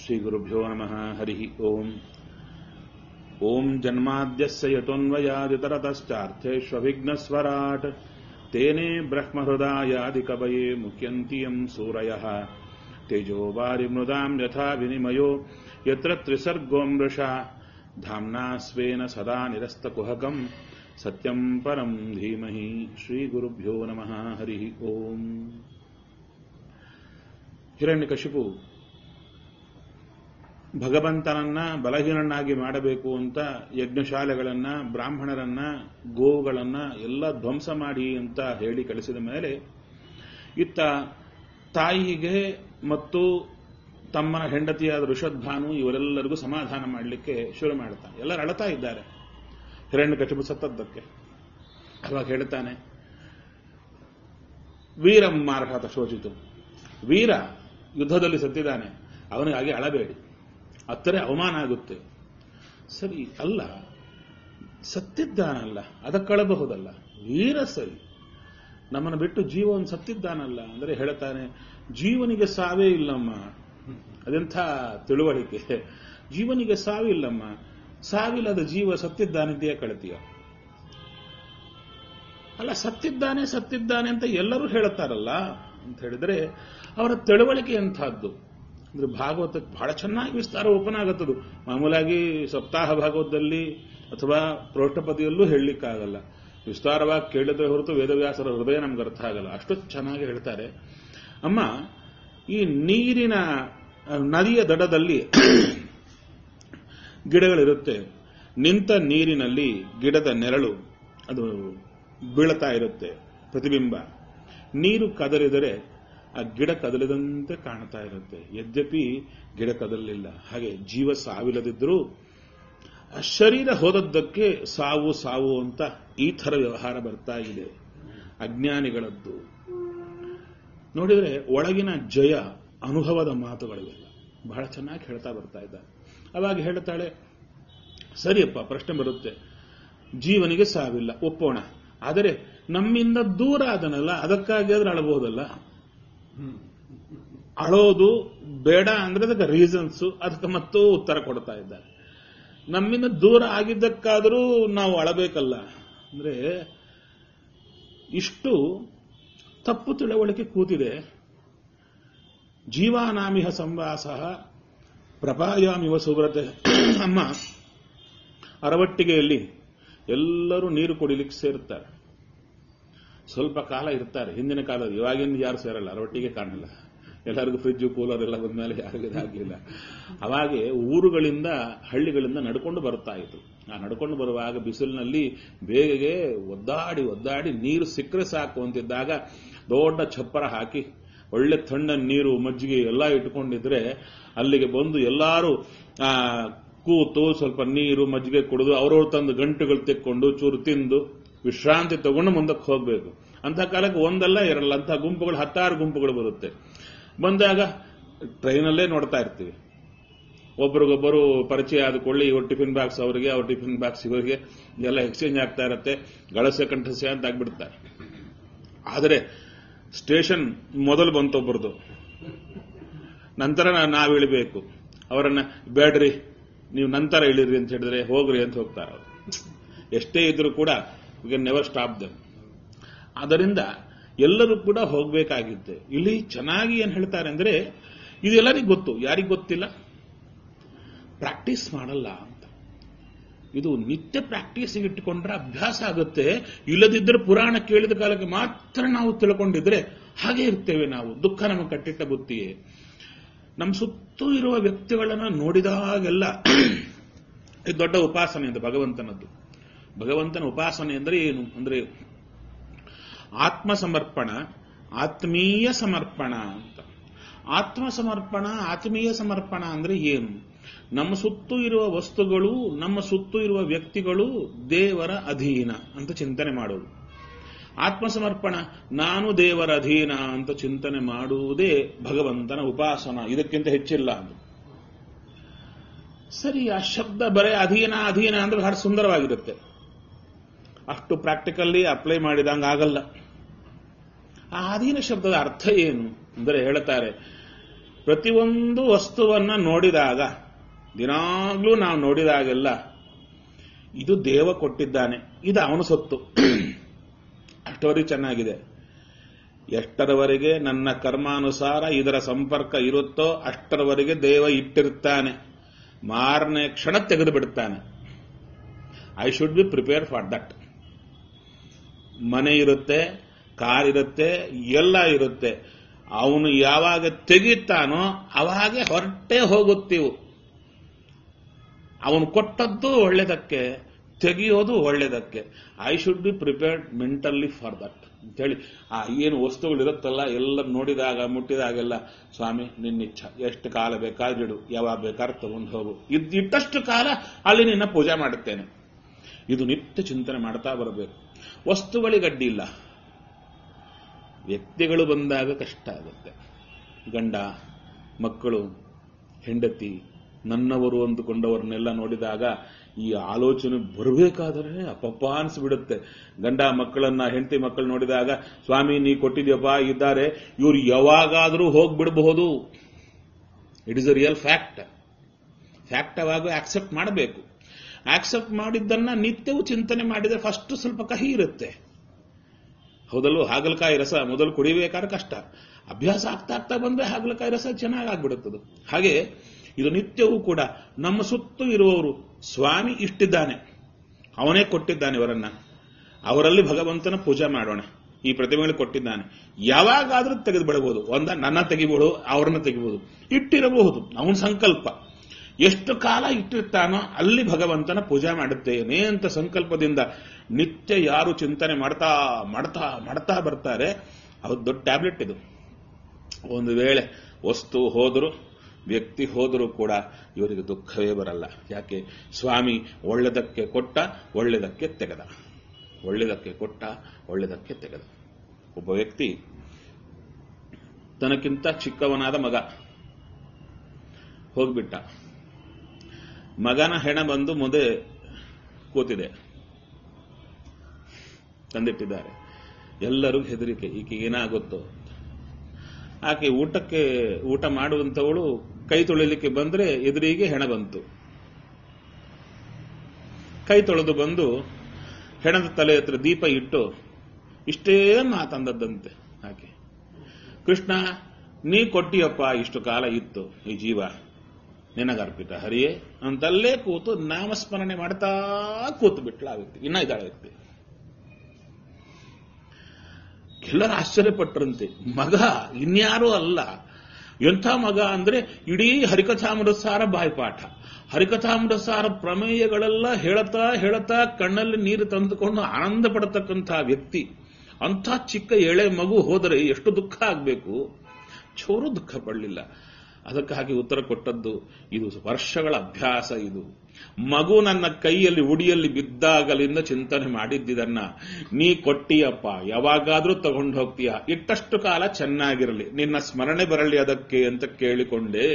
श्रीगुरुभ्यो नमः हरिः ओम् ॐ जन्माद्यस्य यतोऽन्वयादितरतश्चार्थेष्वभिघ्नस्वराट् तेने ब्रह्महृदायादिकवये मुह्यन्ति यम् सूरयः तेजो वारिमृदाम् यथा विनिमयो यत्र त्रिसर्गो मृषा धाम्ना स्वेन सदा निरस्तकुहकम् सत्यम् परम् धीमहि श्रीगुरुभ्यो नमः हरिः ओम् ಹಿರಣ್ಯಕಶಿಪು ಭಗವಂತನನ್ನ ಬಲಹೀನನ್ನಾಗಿ ಮಾಡಬೇಕು ಅಂತ ಯಜ್ಞಶಾಲೆಗಳನ್ನ ಬ್ರಾಹ್ಮಣರನ್ನ ಗೋವುಗಳನ್ನ ಎಲ್ಲ ಧ್ವಂಸ ಮಾಡಿ ಅಂತ ಹೇಳಿ ಕಳಿಸಿದ ಮೇಲೆ ಇತ್ತ ತಾಯಿಗೆ ಮತ್ತು ತಮ್ಮನ ಹೆಂಡತಿಯಾದ ಋಷದ್ಭಾನು ಇವರೆಲ್ಲರಿಗೂ ಸಮಾಧಾನ ಮಾಡಲಿಕ್ಕೆ ಶುರು ಮಾಡ್ತಾನೆ ಎಲ್ಲರೂ ಅಳತಾ ಇದ್ದಾರೆ ಹಿರಣ್ಯಕಶಿಪು ಸತ್ತದ್ದಕ್ಕೆ ಅವಾಗ ಹೇಳ್ತಾನೆ ವೀರಂ ಮಾರ್ಹತ ಶೋಚಿತು ವೀರ ಯುದ್ಧದಲ್ಲಿ ಸತ್ತಿದ್ದಾನೆ ಅವನಿಗಾಗಿ ಅಳಬೇಡಿ ಅತ್ತರೆ ಅವಮಾನ ಆಗುತ್ತೆ ಸರಿ ಅಲ್ಲ ಸತ್ತಿದ್ದಾನಲ್ಲ ಅದಕ್ಕಳಬಹುದಲ್ಲ ವೀರ ಸರಿ ನಮ್ಮನ್ನು ಬಿಟ್ಟು ಜೀವನ್ ಸತ್ತಿದ್ದಾನಲ್ಲ ಅಂದರೆ ಹೇಳ್ತಾನೆ ಜೀವನಿಗೆ ಸಾವೇ ಇಲ್ಲಮ್ಮ ಅದೆಂಥ ತಿಳುವಳಿಕೆ ಜೀವನಿಗೆ ಸಾವಿಲ್ಲಮ್ಮ ಸಾವಿಲ್ಲದ ಜೀವ ಸತ್ತಿದ್ದಾನಿದೆಯೇ ಕಳತೀಯ ಅಲ್ಲ ಸತ್ತಿದ್ದಾನೆ ಸತ್ತಿದ್ದಾನೆ ಅಂತ ಎಲ್ಲರೂ ಹೇಳುತ್ತಾರಲ್ಲ ಅಂತ ಹೇಳಿದ್ರೆ ಅವರ ತಿಳುವಳಿಕೆ ಎಂಥದ್ದು ಅಂದ್ರೆ ಭಾಗವತಕ್ಕೆ ಬಹಳ ಚೆನ್ನಾಗಿ ವಿಸ್ತಾರ ಓಪನ್ ಆಗುತ್ತದು ಮಾಮೂಲಾಗಿ ಸಪ್ತಾಹ ಭಾಗವತದಲ್ಲಿ ಅಥವಾ ಪ್ರೋಷ್ಠಪದಿಯಲ್ಲೂ ಹೇಳಲಿಕ್ಕಾಗಲ್ಲ ವಿಸ್ತಾರವಾಗಿ ಕೇಳಿದ್ರೆ ಹೊರತು ವೇದವ್ಯಾಸರ ಹೃದಯ ನಮ್ಗೆ ಅರ್ಥ ಆಗಲ್ಲ ಅಷ್ಟು ಚೆನ್ನಾಗಿ ಹೇಳ್ತಾರೆ ಅಮ್ಮ ಈ ನೀರಿನ ನದಿಯ ದಡದಲ್ಲಿ ಗಿಡಗಳಿರುತ್ತೆ ನಿಂತ ನೀರಿನಲ್ಲಿ ಗಿಡದ ನೆರಳು ಅದು ಬೀಳ್ತಾ ಇರುತ್ತೆ ಪ್ರತಿಬಿಂಬ ನೀರು ಕದಲಿದರೆ ಆ ಗಿಡ ಕದಲಿದಂತೆ ಕಾಣ್ತಾ ಇರುತ್ತೆ ಯದ್ಯಪಿ ಗಿಡ ಕದಲಿಲ್ಲ ಹಾಗೆ ಜೀವ ಸಾವಿಲ್ಲದಿದ್ದರೂ ಆ ಶರೀರ ಹೋದದ್ದಕ್ಕೆ ಸಾವು ಸಾವು ಅಂತ ಈ ಥರ ವ್ಯವಹಾರ ಬರ್ತಾ ಇದೆ ಅಜ್ಞಾನಿಗಳದ್ದು ನೋಡಿದರೆ ಒಳಗಿನ ಜಯ ಅನುಭವದ ಮಾತುಗಳಿವೆಲ್ಲ ಬಹಳ ಚೆನ್ನಾಗಿ ಹೇಳ್ತಾ ಬರ್ತಾ ಇದ್ದಾರೆ ಅವಾಗ ಹೇಳ್ತಾಳೆ ಸರಿಯಪ್ಪ ಪ್ರಶ್ನೆ ಬರುತ್ತೆ ಜೀವನಿಗೆ ಸಾವಿಲ್ಲ ಒಪ್ಪೋಣ ಆದರೆ ನಮ್ಮಿಂದ ದೂರ ಆದನಲ್ಲ ಅದಕ್ಕಾಗಿ ಆದ್ರೆ ಅಳಬಹುದಲ್ಲ ಅಳೋದು ಬೇಡ ಅಂದ್ರೆ ಅದಕ್ಕೆ ರೀಸನ್ಸ್ ಅದಕ್ಕೆ ಮತ್ತೂ ಉತ್ತರ ಕೊಡ್ತಾ ಇದ್ದಾರೆ ನಮ್ಮಿಂದ ದೂರ ಆಗಿದ್ದಕ್ಕಾದರೂ ನಾವು ಅಳಬೇಕಲ್ಲ ಅಂದ್ರೆ ಇಷ್ಟು ತಪ್ಪು ತಿಳುವಳಿಕೆ ಕೂತಿದೆ ಜೀವಾನಾಮಿಹ ಸಂವಾಸ ಪ್ರಪಾಯಾಮಿವ ಸುಬ್ರತೆ ಅಮ್ಮ ಅರವಟ್ಟಿಗೆಯಲ್ಲಿ ಎಲ್ಲರೂ ನೀರು ಕುಡಿಲಿಕ್ಕೆ ಸೇರುತ್ತಾರೆ ಸ್ವಲ್ಪ ಕಾಲ ಇರ್ತಾರೆ ಹಿಂದಿನ ಕಾಲದ ಇವಾಗಿನ ಯಾರು ಸೇರಲ್ಲ ಅರವಟ್ಟಿಗೆ ಕಾಣಲ್ಲ ಎಲ್ಲರಿಗೂ ಫ್ರಿಜ್ ಕೂಲರ್ ಎಲ್ಲ ಬಂದ್ಮೇಲೆ ಯಾರಿಗೂ ಇದಾಗಲಿಲ್ಲ ಅವಾಗೆ ಊರುಗಳಿಂದ ಹಳ್ಳಿಗಳಿಂದ ನಡ್ಕೊಂಡು ಬರ್ತಾ ಇತ್ತು ಆ ನಡ್ಕೊಂಡು ಬರುವಾಗ ಬಿಸಿಲಿನಲ್ಲಿ ಬೇಗೆಗೆ ಒದ್ದಾಡಿ ಒದ್ದಾಡಿ ನೀರು ಸಿಕ್ಕರೆ ಸಾಕು ಅಂತಿದ್ದಾಗ ದೊಡ್ಡ ಛಪ್ಪರ ಹಾಕಿ ಒಳ್ಳೆ ತಣ್ಣ ನೀರು ಮಜ್ಜಿಗೆ ಎಲ್ಲ ಇಟ್ಕೊಂಡಿದ್ರೆ ಅಲ್ಲಿಗೆ ಬಂದು ಎಲ್ಲರೂ ಆ ಕೂತು ಸ್ವಲ್ಪ ನೀರು ಮಜ್ಜಿಗೆ ಕುಡಿದು ಅವ್ರವ್ರ ತಂದು ಗಂಟುಗಳು ತೆಕ್ಕೊಂಡು ಚೂರು ತಿಂದು ವಿಶ್ರಾಂತಿ ತಗೊಂಡು ಮುಂದಕ್ಕೆ ಹೋಗಬೇಕು ಅಂತ ಕಾಲಕ್ಕೆ ಒಂದಲ್ಲ ಎರಡಲ್ಲ ಅಂತ ಗುಂಪುಗಳು ಹತ್ತಾರು ಗುಂಪುಗಳು ಬರುತ್ತೆ ಬಂದಾಗ ಟ್ರೈನಲ್ಲೇ ನೋಡ್ತಾ ಇರ್ತೀವಿ ಒಬ್ರಿಗೊಬ್ಬರು ಪರಿಚಯ ಆದ ಕೊಳ್ಳಿ ಇವ್ರ ಟಿಫಿನ್ ಬಾಕ್ಸ್ ಅವರಿಗೆ ಅವ್ರ ಟಿಫಿನ್ ಬಾಕ್ಸ್ ಇವರಿಗೆ ಎಲ್ಲ ಎಕ್ಸ್ಚೇಂಜ್ ಆಗ್ತಾ ಇರುತ್ತೆ ಗಳಸೆ ಕಂಠಸ್ಯ ಅಂತ ಆಗ್ಬಿಡ್ತಾರೆ ಆದರೆ ಸ್ಟೇಷನ್ ಮೊದಲು ಬಂತೊಬ್ಬರದು ನಂತರ ನಾವು ಇಳಿಬೇಕು ಅವರನ್ನ ಬೇಡ್ರಿ ನೀವು ನಂತರ ಇಳಿರಿ ಅಂತ ಹೇಳಿದ್ರೆ ಹೋಗ್ರಿ ಅಂತ ಹೋಗ್ತಾರೆ ಅವರು ಎಷ್ಟೇ ಇದ್ರೂ ಕೂಡ we can never stop them ಆದ್ದರಿಂದ ಎಲ್ಲರೂ ಕೂಡ ಹೋಗಬೇಕಾಗಿದ್ದೆ ಇಲ್ಲಿ ಚೆನ್ನಾಗಿ ಏನ್ ಹೇಳ್ತಾರೆ ಅಂದ್ರೆ ಇದೆಲ್ಲರಿಗೂ ಗೊತ್ತು ಯಾರಿಗೂ ಗೊತ್ತಿಲ್ಲ ಪ್ರಾಕ್ಟೀಸ್ ಮಾಡಲ್ಲ ಅಂತ ಇದು ನಿತ್ಯ ಪ್ರಾಕ್ಟೀಸ್ ಇಟ್ಟುಕೊಂಡ್ರೆ ಅಭ್ಯಾಸ ಆಗುತ್ತೆ ಇಲ್ಲದಿದ್ದರೆ ಪುರಾಣ ಕೇಳಿದ ಕಾಲಕ್ಕೆ ಮಾತ್ರ ನಾವು ತಿಳ್ಕೊಂಡಿದ್ರೆ ಹಾಗೆ ಇರ್ತೇವೆ ನಾವು ದುಃಖ ನಮಗೆ ಕಟ್ಟಿಟ್ಟ ಬುತ್ತಿಯೇ ನಮ್ಮ ಸುತ್ತೂ ಇರುವ ವ್ಯಕ್ತಿಗಳನ್ನ ನೋಡಿದಾಗೆಲ್ಲ ಇದು ದೊಡ್ಡ ಉಪಾಸನೆ ಅಂತ ಭಗವಂತನದ್ದು ಭಗವಂತನ ಉಪಾಸನೆ ಅಂದ್ರೆ ಏನು ಅಂದ್ರೆ ಆತ್ಮ ಸಮರ್ಪಣ ಆತ್ಮೀಯ ಸಮರ್ಪಣ ಅಂತ ಆತ್ಮ ಸಮರ್ಪಣ ಆತ್ಮೀಯ ಸಮರ್ಪಣ ಅಂದ್ರೆ ಏನು ನಮ್ಮ ಸುತ್ತೂ ಇರುವ ವಸ್ತುಗಳು ನಮ್ಮ ಸುತ್ತೂ ಇರುವ ವ್ಯಕ್ತಿಗಳು ದೇವರ ಅಧೀನ ಅಂತ ಚಿಂತನೆ ಮಾಡೋದು ಆತ್ಮ ಸಮರ್ಪಣ ನಾನು ದೇವರ ಅಧೀನ ಅಂತ ಚಿಂತನೆ ಮಾಡುವುದೇ ಭಗವಂತನ ಉಪಾಸನ ಇದಕ್ಕಿಂತ ಹೆಚ್ಚಿಲ್ಲ ಅದು ಸರಿ ಆ ಶಬ್ದ ಬರೇ ಅಧೀನ ಅಧೀನ ಅಂದ್ರೆ ಬಹಳ ಸುಂದರವಾಗಿರುತ್ತೆ ಅಷ್ಟು ಪ್ರಾಕ್ಟಿಕಲ್ಲಿ ಅಪ್ಲೈ ಮಾಡಿದಂಗ ಆಗಲ್ಲ ಆ ಅಧೀನ ಶಬ್ದದ ಅರ್ಥ ಏನು ಅಂದರೆ ಹೇಳ್ತಾರೆ ಪ್ರತಿಯೊಂದು ವಸ್ತುವನ್ನ ನೋಡಿದಾಗ ದಿನಾಗ್ಲೂ ನಾವು ನೋಡಿದಾಗೆಲ್ಲ ಇದು ದೇವ ಕೊಟ್ಟಿದ್ದಾನೆ ಇದು ಅವನ ಸೊತ್ತು ಅಷ್ಟವರೆಗೆ ಚೆನ್ನಾಗಿದೆ ಎಷ್ಟರವರೆಗೆ ನನ್ನ ಕರ್ಮಾನುಸಾರ ಇದರ ಸಂಪರ್ಕ ಇರುತ್ತೋ ಅಷ್ಟರವರೆಗೆ ದೇವ ಇಟ್ಟಿರ್ತಾನೆ ಮಾರನೇ ಕ್ಷಣ ತೆಗೆದು ಬಿಡ್ತಾನೆ I should be prepare for that ಮನೆ ಇರುತ್ತೆ ಕಾರ್ ಇರುತ್ತೆ ಎಲ್ಲ ಇರುತ್ತೆ ಅವನು ಯಾವಾಗ ತೆಗಿತಾನೋ ಅವಾಗ ಹೊರಟೇ ಹೋಗುತ್ತೀವು ಅವನು ಕೊಟ್ಟದ್ದು ಒಳ್ಳೆದಕ್ಕೆ ತೆಗೆಯೋದು ಒಳ್ಳೆದಕ್ಕೆ I should be prepared mentally for that ಅಂತೇಳಿ ಆ ಏನು ವಸ್ತುಗಳಿರುತ್ತಲ್ಲ ಎಲ್ಲ ನೋಡಿದಾಗ ಮುಟ್ಟಿದಾಗೆಲ್ಲ ಸ್ವಾಮಿ ನಿನ್ನಿಚ್ಛ ಎಷ್ಟು ಕಾಲ ಬೇಕಾದ್ರಿಡು ಯಾವಾಗ ಬೇಕಾದ್ರೆ ತಗೊಂಡು ಹೋಗು ಇದ್ ಇಟ್ಟಷ್ಟು ಕಾಲ ಅಲ್ಲಿ ನಿನ್ನ ಪೂಜೆ ಮಾಡುತ್ತೇನೆ ಇದು ನಿತ್ಯ ಚಿಂತನೆ ಮಾಡ್ತಾ ಬರಬೇಕು ವಸ್ತುಗಳಿಗಡ್ಡಿ ಇಲ್ಲ ವ್ಯಕ್ತಿಗಳು ಬಂದಾಗ ಕಷ್ಟ ಆಗುತ್ತೆ ಗಂಡ ಮಕ್ಕಳು ಹೆಂಡತಿ ನನ್ನವರು ಅಂದುಕೊಂಡವರನ್ನೆಲ್ಲ ನೋಡಿದಾಗ ಈ ಆಲೋಚನೆ ಬರಬೇಕಾದ್ರೆ ಅಪ್ಪಪ್ಪ ಅನ್ಸ್ಬಿಡುತ್ತೆ ಗಂಡ ಮಕ್ಕಳನ್ನ ಹೆಂಡತಿ ಮಕ್ಕಳು ನೋಡಿದಾಗ ಸ್ವಾಮಿ ನೀ ಕೊಟ್ಟಿದ್ಯಪ್ಪ ಇದ್ದಾರೆ ಇವ್ರು ಯಾವಾಗಾದರೂ ಹೋಗ್ಬಿಡಬಹುದು it is a real fact fact ಅವಾಗ ಆಕ್ಸೆಪ್ಟ್ ಮಾಡಬೇಕು ಆಕ್ಸೆಪ್ಟ್ ಮಾಡಿದ್ದನ್ನ ನಿತ್ಯವೂ ಚಿಂತನೆ ಮಾಡಿದ್ರೆ ಫಸ್ಟ್ ಸ್ವಲ್ಪ ಕಹಿ ಇರುತ್ತೆ ಹೌದಲ್ವ ಹಾಗಲಕಾಯಿ ರಸ ಮೊದಲು ಕುಡಿಬೇಕಾದ್ರೆ ಕಷ್ಟ ಅಭ್ಯಾಸ ಆಗ್ತಾ ಆಗ್ತಾ ಬಂದ್ರೆ ಹಾಗಲಕಾಯಿ ರಸ ಚೆನ್ನಾಗಿ ಆಗ್ಬಿಡುತ್ತದೆ ಹಾಗೆ ಇದು ನಿತ್ಯವೂ ಕೂಡ ನಮ್ಮ ಸುತ್ತು ಇರುವವರು ಸ್ವಾಮಿ ಇಷ್ಟಿದ್ದಾನೆ ಅವನೇ ಕೊಟ್ಟಿದ್ದಾನೆ ಇವರನ್ನ ಅವರಲ್ಲಿ ಭಗವಂತನ ಪೂಜೆ ಮಾಡೋಣ ಈ ಪ್ರತಿಮೆಗಳು ಕೊಟ್ಟಿದ್ದಾನೆ ಯಾವಾಗಾದ್ರೂ ತೆಗೆದು ಬಿಡಬಹುದು ಒಂದ ನನ್ನ ತೆಗಿಬಹುದು ಅವ್ರನ್ನ ತೆಗಿಬಹುದು ಇಟ್ಟಿರಬಹುದು ಅವನ ಸಂಕಲ್ಪ ಎಷ್ಟು ಕಾಲ ಇಟ್ಟಿರ್ತಾನೋ ಅಲ್ಲಿ ಭಗವಂತನ ಪೂಜೆ ಮಾಡುತ್ತೇನೆ ಅಂತ ಸಂಕಲ್ಪದಿಂದ ನಿತ್ಯ ಯಾರು ಚಿಂತನೆ ಮಾಡ್ತಾ ಮಾಡ್ತಾ ಮಾಡ್ತಾ ಬರ್ತಾರೆ ಅವ್ರು ದೊಡ್ಡ ಟ್ಯಾಬ್ಲೆಟ್ ಇದು ಒಂದು ವೇಳೆ ವಸ್ತು ಹೋದರೂ ವ್ಯಕ್ತಿ ಹೋದರೂ ಕೂಡ ಇವರಿಗೆ ದುಃಖವೇ ಬರಲ್ಲ ಯಾಕೆ ಸ್ವಾಮಿ ಒಳ್ಳೆದಕ್ಕೆ ಕೊಟ್ಟ ಒಳ್ಳೆದಕ್ಕೆ ತೆಗೆದ ಒಳ್ಳೆದಕ್ಕೆ ಕೊಟ್ಟ ಒಳ್ಳೆದಕ್ಕೆ ತೆಗೆದ ಒಬ್ಬ ವ್ಯಕ್ತಿ ತನಕ್ಕಿಂತ ಚಿಕ್ಕವನಾದ ಮಗ ಹೋಗ್ಬಿಟ್ಟ ಮಗನ ಹೆಣ ಬಂದು ಮುಂದೆ ಕೂತಿದೆ ತಂದಿಟ್ಟಿದ್ದಾರೆ ಎಲ್ಲರಿಗೂ ಹೆದರಿಕೆ ಈಕೆ ಏನಾಗುತ್ತೋ ಆಕೆ ಊಟಕ್ಕೆ ಊಟ ಮಾಡುವಂತವಳು ಕೈ ತೊಳಿಲಿಕ್ಕೆ ಬಂದ್ರೆ ಎದುರಿಗೆ ಹೆಣ ಬಂತು ಕೈ ತೊಳೆದು ಬಂದು ಹೆಣದ ತಲೆ ಹತ್ರ ದೀಪ ಇಟ್ಟು ಇಷ್ಟೇ ಮಾತಂದದ್ದಂತೆ ಆಕೆ ಕೃಷ್ಣ ನೀ ಕೊಟ್ಟಿಯಪ್ಪ ಇಷ್ಟು ಕಾಲ ಇತ್ತು ಈ ಜೀವ ನಿನಗರ್ಪಿತ ಹರಿಯೇ ಅಂತಲ್ಲೇ ಕೂತು ನಾಮಸ್ಮರಣೆ ಮಾಡ್ತಾ ಕೂತು ಬಿಟ್ಲ ಆ ವ್ಯಕ್ತಿ ಇನ್ನ ಇದ್ದಾಳೆ ವ್ಯಕ್ತಿ ಎಲ್ಲರೂ ಆಶ್ಚರ್ಯಪಟ್ಟರಂತೆ ಮಗ ಇನ್ಯಾರೂ ಅಲ್ಲ ಎಂಥ ಮಗ ಅಂದ್ರೆ ಇಡೀ ಹರಿಕಥಾಮೃತಸಾರ ಬಾಯ್ಪಾಠ ಹರಿಕಥಾಮೃತಸಾರ ಪ್ರಮೇಯಗಳೆಲ್ಲ ಹೇಳತಾ ಹೇಳತಾ ಕಣ್ಣಲ್ಲಿ ನೀರು ತಂದುಕೊಂಡು ಆನಂದ ಪಡತಕ್ಕಂಥ ವ್ಯಕ್ತಿ ಅಂಥ ಚಿಕ್ಕ ಎಳೆ ಮಗು ಹೋದರೆ ಎಷ್ಟು ದುಃಖ ಆಗಬೇಕು ಚೂರು ದುಃಖ ಪಡಲಿಲ್ಲ ಅದಕ್ಕಾಗಿ ಉತ್ತರ ಕೊಟ್ಟದ್ದು ಇದು ವರ್ಷಗಳ ಅಭ್ಯಾಸ ಇದು ಮಗು ನನ್ನ ಕೈಯಲ್ಲಿ ಉಡಿಯಲ್ಲಿ ಬಿದ್ದಾಗಲಿಂದ ಚಿಂತನೆ ಮಾಡಿದ್ದಿದನ್ನ ನೀ ಕೊಟ್ಟಿಯಪ್ಪ ಯಾವಾಗಾದ್ರೂ ತಗೊಂಡು ಹೋಗ್ತೀಯ ಇಟ್ಟಷ್ಟು ಕಾಲ ಚೆನ್ನಾಗಿರಲಿ ನಿನ್ನ ಸ್ಮರಣೆ ಬರಲಿ ಅದಕ್ಕೆ ಅಂತ ಕೇಳಿಕೊಂಡೆ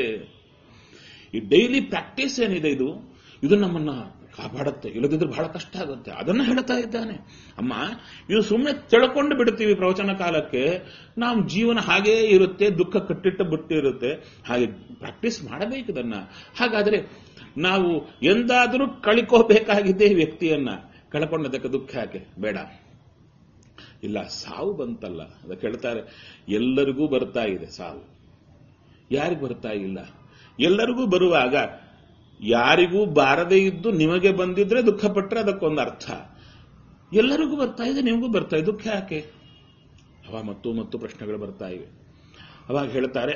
ಈ ಡೈಲಿ ಪ್ರಾಕ್ಟೀಸ್ ಏನಿದೆ ಇದು ಇದು ನಮ್ಮನ್ನ ಕಾಪಾಡುತ್ತೆ ಇಲ್ಲದಿದ್ರೆ ಬಹಳ ಕಷ್ಟ ಆಗುತ್ತೆ ಅದನ್ನ ಹೇಳ್ತಾ ಇದ್ದಾನೆ ಅಮ್ಮ ಇದು ಸುಮ್ಮನೆ ತಿಳ್ಕೊಂಡು ಬಿಡ್ತೀವಿ ಪ್ರವಚನ ಕಾಲಕ್ಕೆ ನಾವು ಜೀವನ ಹಾಗೇ ಇರುತ್ತೆ ದುಃಖ ಕಟ್ಟಿಟ್ಟು ಬಿಟ್ಟಿರುತ್ತೆ ಹಾಗೆ ಪ್ರಾಕ್ಟೀಸ್ ಮಾಡಬೇಕು ಇದನ್ನ ಹಾಗಾದ್ರೆ ನಾವು ಎಂದಾದರೂ ಕಳ್ಕೋಬೇಕಾಗಿದೆ ಈ ವ್ಯಕ್ತಿಯನ್ನ ಕಳ್ಕೊಂಡದಕ್ಕೆ ದುಃಖ ಯಾಕೆ ಬೇಡ ಇಲ್ಲ ಸಾವು ಬಂತಲ್ಲ ಅದಕ್ಕೆ ಹೇಳ್ತಾರೆ ಎಲ್ಲರಿಗೂ ಬರ್ತಾ ಇದೆ ಸಾವು ಯಾರಿಗೂ ಬರ್ತಾ ಇಲ್ಲ ಎಲ್ಲರಿಗೂ ಬರುವಾಗ ಯಾರಿಗೂ ಬಾರದೇ ಇದ್ದು ನಿಮಗೆ ಬಂದಿದ್ರೆ ದುಃಖ ಪಟ್ಟರೆ ಅದಕ್ಕೊಂದು ಅರ್ಥ ಎಲ್ಲರಿಗೂ ಬರ್ತಾ ಇದೆ ನಿಮಗೂ ಬರ್ತಾ ಇದೆ ದುಃಖ ಯಾಕೆ ಅವ ಮತ್ತು ಮತ್ತು ಪ್ರಶ್ನೆಗಳು ಬರ್ತಾ ಇವೆ ಅವಾಗ ಹೇಳ್ತಾರೆ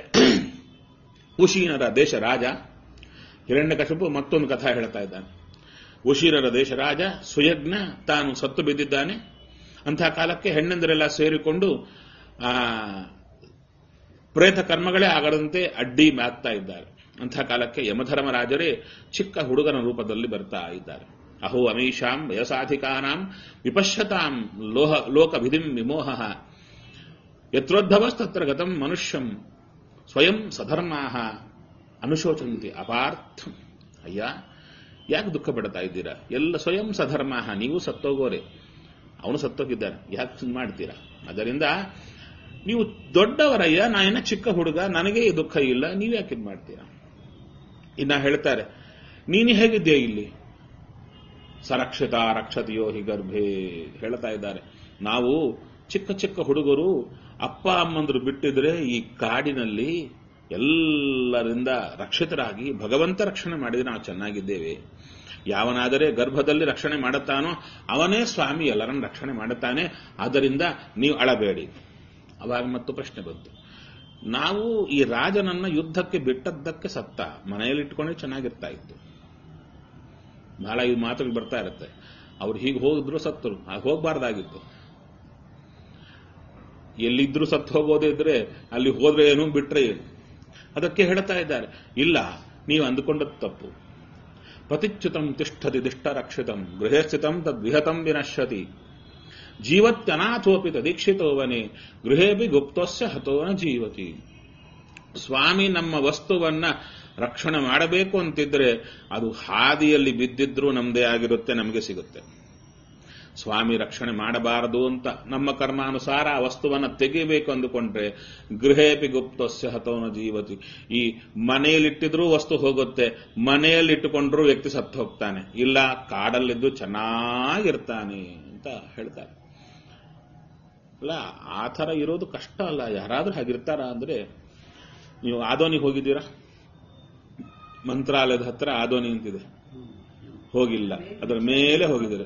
ಉಶೀನರ ದೇಶ ರಾಜ ಹಿರಣ್ಯಕಶಪು ಮತ್ತೊಂದು ಕಥಾ ಹೇಳ್ತಾ ಇದ್ದಾನೆ ಉಶೀರರ ದೇಶ ರಾಜ ಸುಯಜ್ಞ ತಾನು ಸತ್ತು ಬಿದ್ದಿದ್ದಾನೆ ಅಂಥ ಕಾಲಕ್ಕೆ ಹೆಣ್ಣಂದರೆಲ್ಲ ಸೇರಿಕೊಂಡು ಆ ಪ್ರೇತ ಕರ್ಮಗಳೇ ಆಗದಂತೆ ಅಡ್ಡಿ ಮಾಗ್ತಾ ಇದ್ದಾರೆ ಅಂಥ ಕಾಲಕ್ಕೆ ಯಮಧರ್ಮರಾಜರೇ ಚಿಕ್ಕ ಹುಡುಗನ ರೂಪದಲ್ಲಿ ಬರ್ತಾ ಇದ್ದಾರೆ ಅಹೋ ಅಮೀಷಾಂ ವಯಸಾಧಿಕಾನಾಂ ವಿಪಶ್ಯತಾಂ ಲೋಹ ಲೋಕ ವಿಧಿಂ ವಿಮೋಹ ಯತ್ರೋದ್ಭವಸ್ತತ್ರ ಗತಂ ಮನುಷ್ಯಂ ಸ್ವಯಂ ಸಧರ್ಮಾ ಅನುಶೋಚಂತಿ ಅಪಾರ್ಥಂ ಅಯ್ಯ ಯಾಕೆ ದುಃಖ ಪಡ್ತಾ ಇದ್ದೀರಾ ಎಲ್ಲ ಸ್ವಯಂ ಸಧರ್ಮ ನೀವು ಸತ್ತೋಗೋರೆ ಅವನು ಸತ್ತೋಗಿದ್ದಾನೆ ಯಾಕೆ ಮಾಡ್ತೀರಾ ಅದರಿಂದ ನೀವು ದೊಡ್ಡವರಯ್ಯ ನಾ ಇನ್ನ ಚಿಕ್ಕ ಹುಡುಗ ನನಗೆ ಈ ದುಃಖ ಇಲ್ಲ ನೀವು ಯಾಕೆ ಇದು ಮಾಡ್ತೀರಾ ಇನ್ನ ಹೇಳ್ತಾರೆ ನೀನು ಹೇಗಿದ್ದೀಯ ಇಲ್ಲಿ ಸರಕ್ಷಿತ ರಕ್ಷತೆಯೋ ಹಿ ಗರ್ಭೆ ಹೇಳ್ತಾ ಇದ್ದಾರೆ ನಾವು ಚಿಕ್ಕ ಚಿಕ್ಕ ಹುಡುಗರು ಅಪ್ಪ ಅಮ್ಮಂದ್ರು ಬಿಟ್ಟಿದ್ರೆ ಈ ಕಾಡಿನಲ್ಲಿ ಎಲ್ಲರಿಂದ ರಕ್ಷಿತರಾಗಿ ಭಗವಂತ ರಕ್ಷಣೆ ಮಾಡಿದ್ರೆ ನಾವು ಚೆನ್ನಾಗಿದ್ದೇವೆ ಯಾವನಾದರೆ ಗರ್ಭದಲ್ಲಿ ರಕ್ಷಣೆ ಮಾಡುತ್ತಾನೋ ಅವನೇ ಸ್ವಾಮಿ ಎಲ್ಲರನ್ನ ರಕ್ಷಣೆ ಮಾಡುತ್ತಾನೆ ಆದ್ದರಿಂದ ನೀವು ಅಳಬೇಡಿ ಅವಾಗ ಮತ್ತು ಪ್ರಶ್ನೆ ಬಂತು ನಾವು ಈ ರಾಜನನ್ನ ಯುದ್ಧಕ್ಕೆ ಬಿಟ್ಟದ್ದಕ್ಕೆ ಸತ್ತ ಮನೆಯಲ್ಲಿ ಇಟ್ಕೊಂಡ್ರೆ ಚೆನ್ನಾಗಿರ್ತಾ ಇತ್ತು ಬಹಳ ಈ ಮಾತುಗಳು ಬರ್ತಾ ಇರುತ್ತೆ ಅವ್ರು ಹೀಗೆ ಹೋಗಿದ್ರು ಸತ್ತರು ಆಗ ಹೋಗ್ಬಾರ್ದಾಗಿತ್ತು ಎಲ್ಲಿದ್ರು ಸತ್ತು ಹೋಗೋದೇ ಇದ್ರೆ ಅಲ್ಲಿ ಹೋದ್ರೆ ಏನು ಬಿಟ್ರೆ ಏನು ಅದಕ್ಕೆ ಹೇಳ್ತಾ ಇದ್ದಾರೆ ಇಲ್ಲ ನೀವು ಅಂದುಕೊಂಡದ್ದು ತಪ್ಪು ಪತಿಚ್ಯುತಂ ತಿಷ್ಠತಿ ದಿಷ್ಟ ರಕ್ಷಿತಂ ಗೃಹೇ ಸ್ಥಿತಂ ತದ್ವಿಹತಂ ವಿನಶ್ಯತಿ ಜೀವತ್ಯನಾಥೋಪಿ ತದೀಕ್ಷಿತೋವನೆ ಗೃಹೇಪಿ ಗುಪ್ತಸ್ಯ ಹತೋನ ಜೀವತಿ ಸ್ವಾಮಿ ನಮ್ಮ ವಸ್ತುವನ್ನ ರಕ್ಷಣೆ ಮಾಡಬೇಕು ಅಂತಿದ್ರೆ ಅದು ಹಾದಿಯಲ್ಲಿ ಬಿದ್ದಿದ್ರೂ ನಮ್ದೇ ಆಗಿರುತ್ತೆ ನಮಗೆ ಸಿಗುತ್ತೆ ಸ್ವಾಮಿ ರಕ್ಷಣೆ ಮಾಡಬಾರದು ಅಂತ ನಮ್ಮ ಕರ್ಮಾನುಸಾರ ಆ ವಸ್ತುವನ್ನ ತೆಗಿಬೇಕು ಅಂದುಕೊಂಡ್ರೆ ಗೃಹೇಪಿ ಗುಪ್ತಸ್ಯ ಹತೋನ ಜೀವತಿ ಈ ಮನೆಯಲ್ಲಿಟ್ಟಿದ್ರೂ ವಸ್ತು ಹೋಗುತ್ತೆ ಮನೆಯಲ್ಲಿಟ್ಟುಕೊಂಡ್ರೂ ವ್ಯಕ್ತಿ ಸತ್ತು ಹೋಗ್ತಾನೆ ಇಲ್ಲ ಕಾಡಲ್ಲಿದ್ದು ಚೆನ್ನಾಗಿರ್ತಾನೆ ಅಂತ ಹೇಳ್ತಾರೆ ಅಲ್ಲ ಆ ಥರ ಇರೋದು ಕಷ್ಟ ಅಲ್ಲ ಯಾರಾದ್ರೂ ಹಾಗಿರ್ತಾರ ಅಂದ್ರೆ ನೀವು ಆದೋನಿಗೆ ಹೋಗಿದ್ದೀರಾ ಮಂತ್ರಾಲಯದ ಹತ್ರ ಆದೋನಿ ಅಂತಿದೆ ಹೋಗಿಲ್ಲ ಅದರ ಮೇಲೆ ಹೋಗಿದ್ದೀರ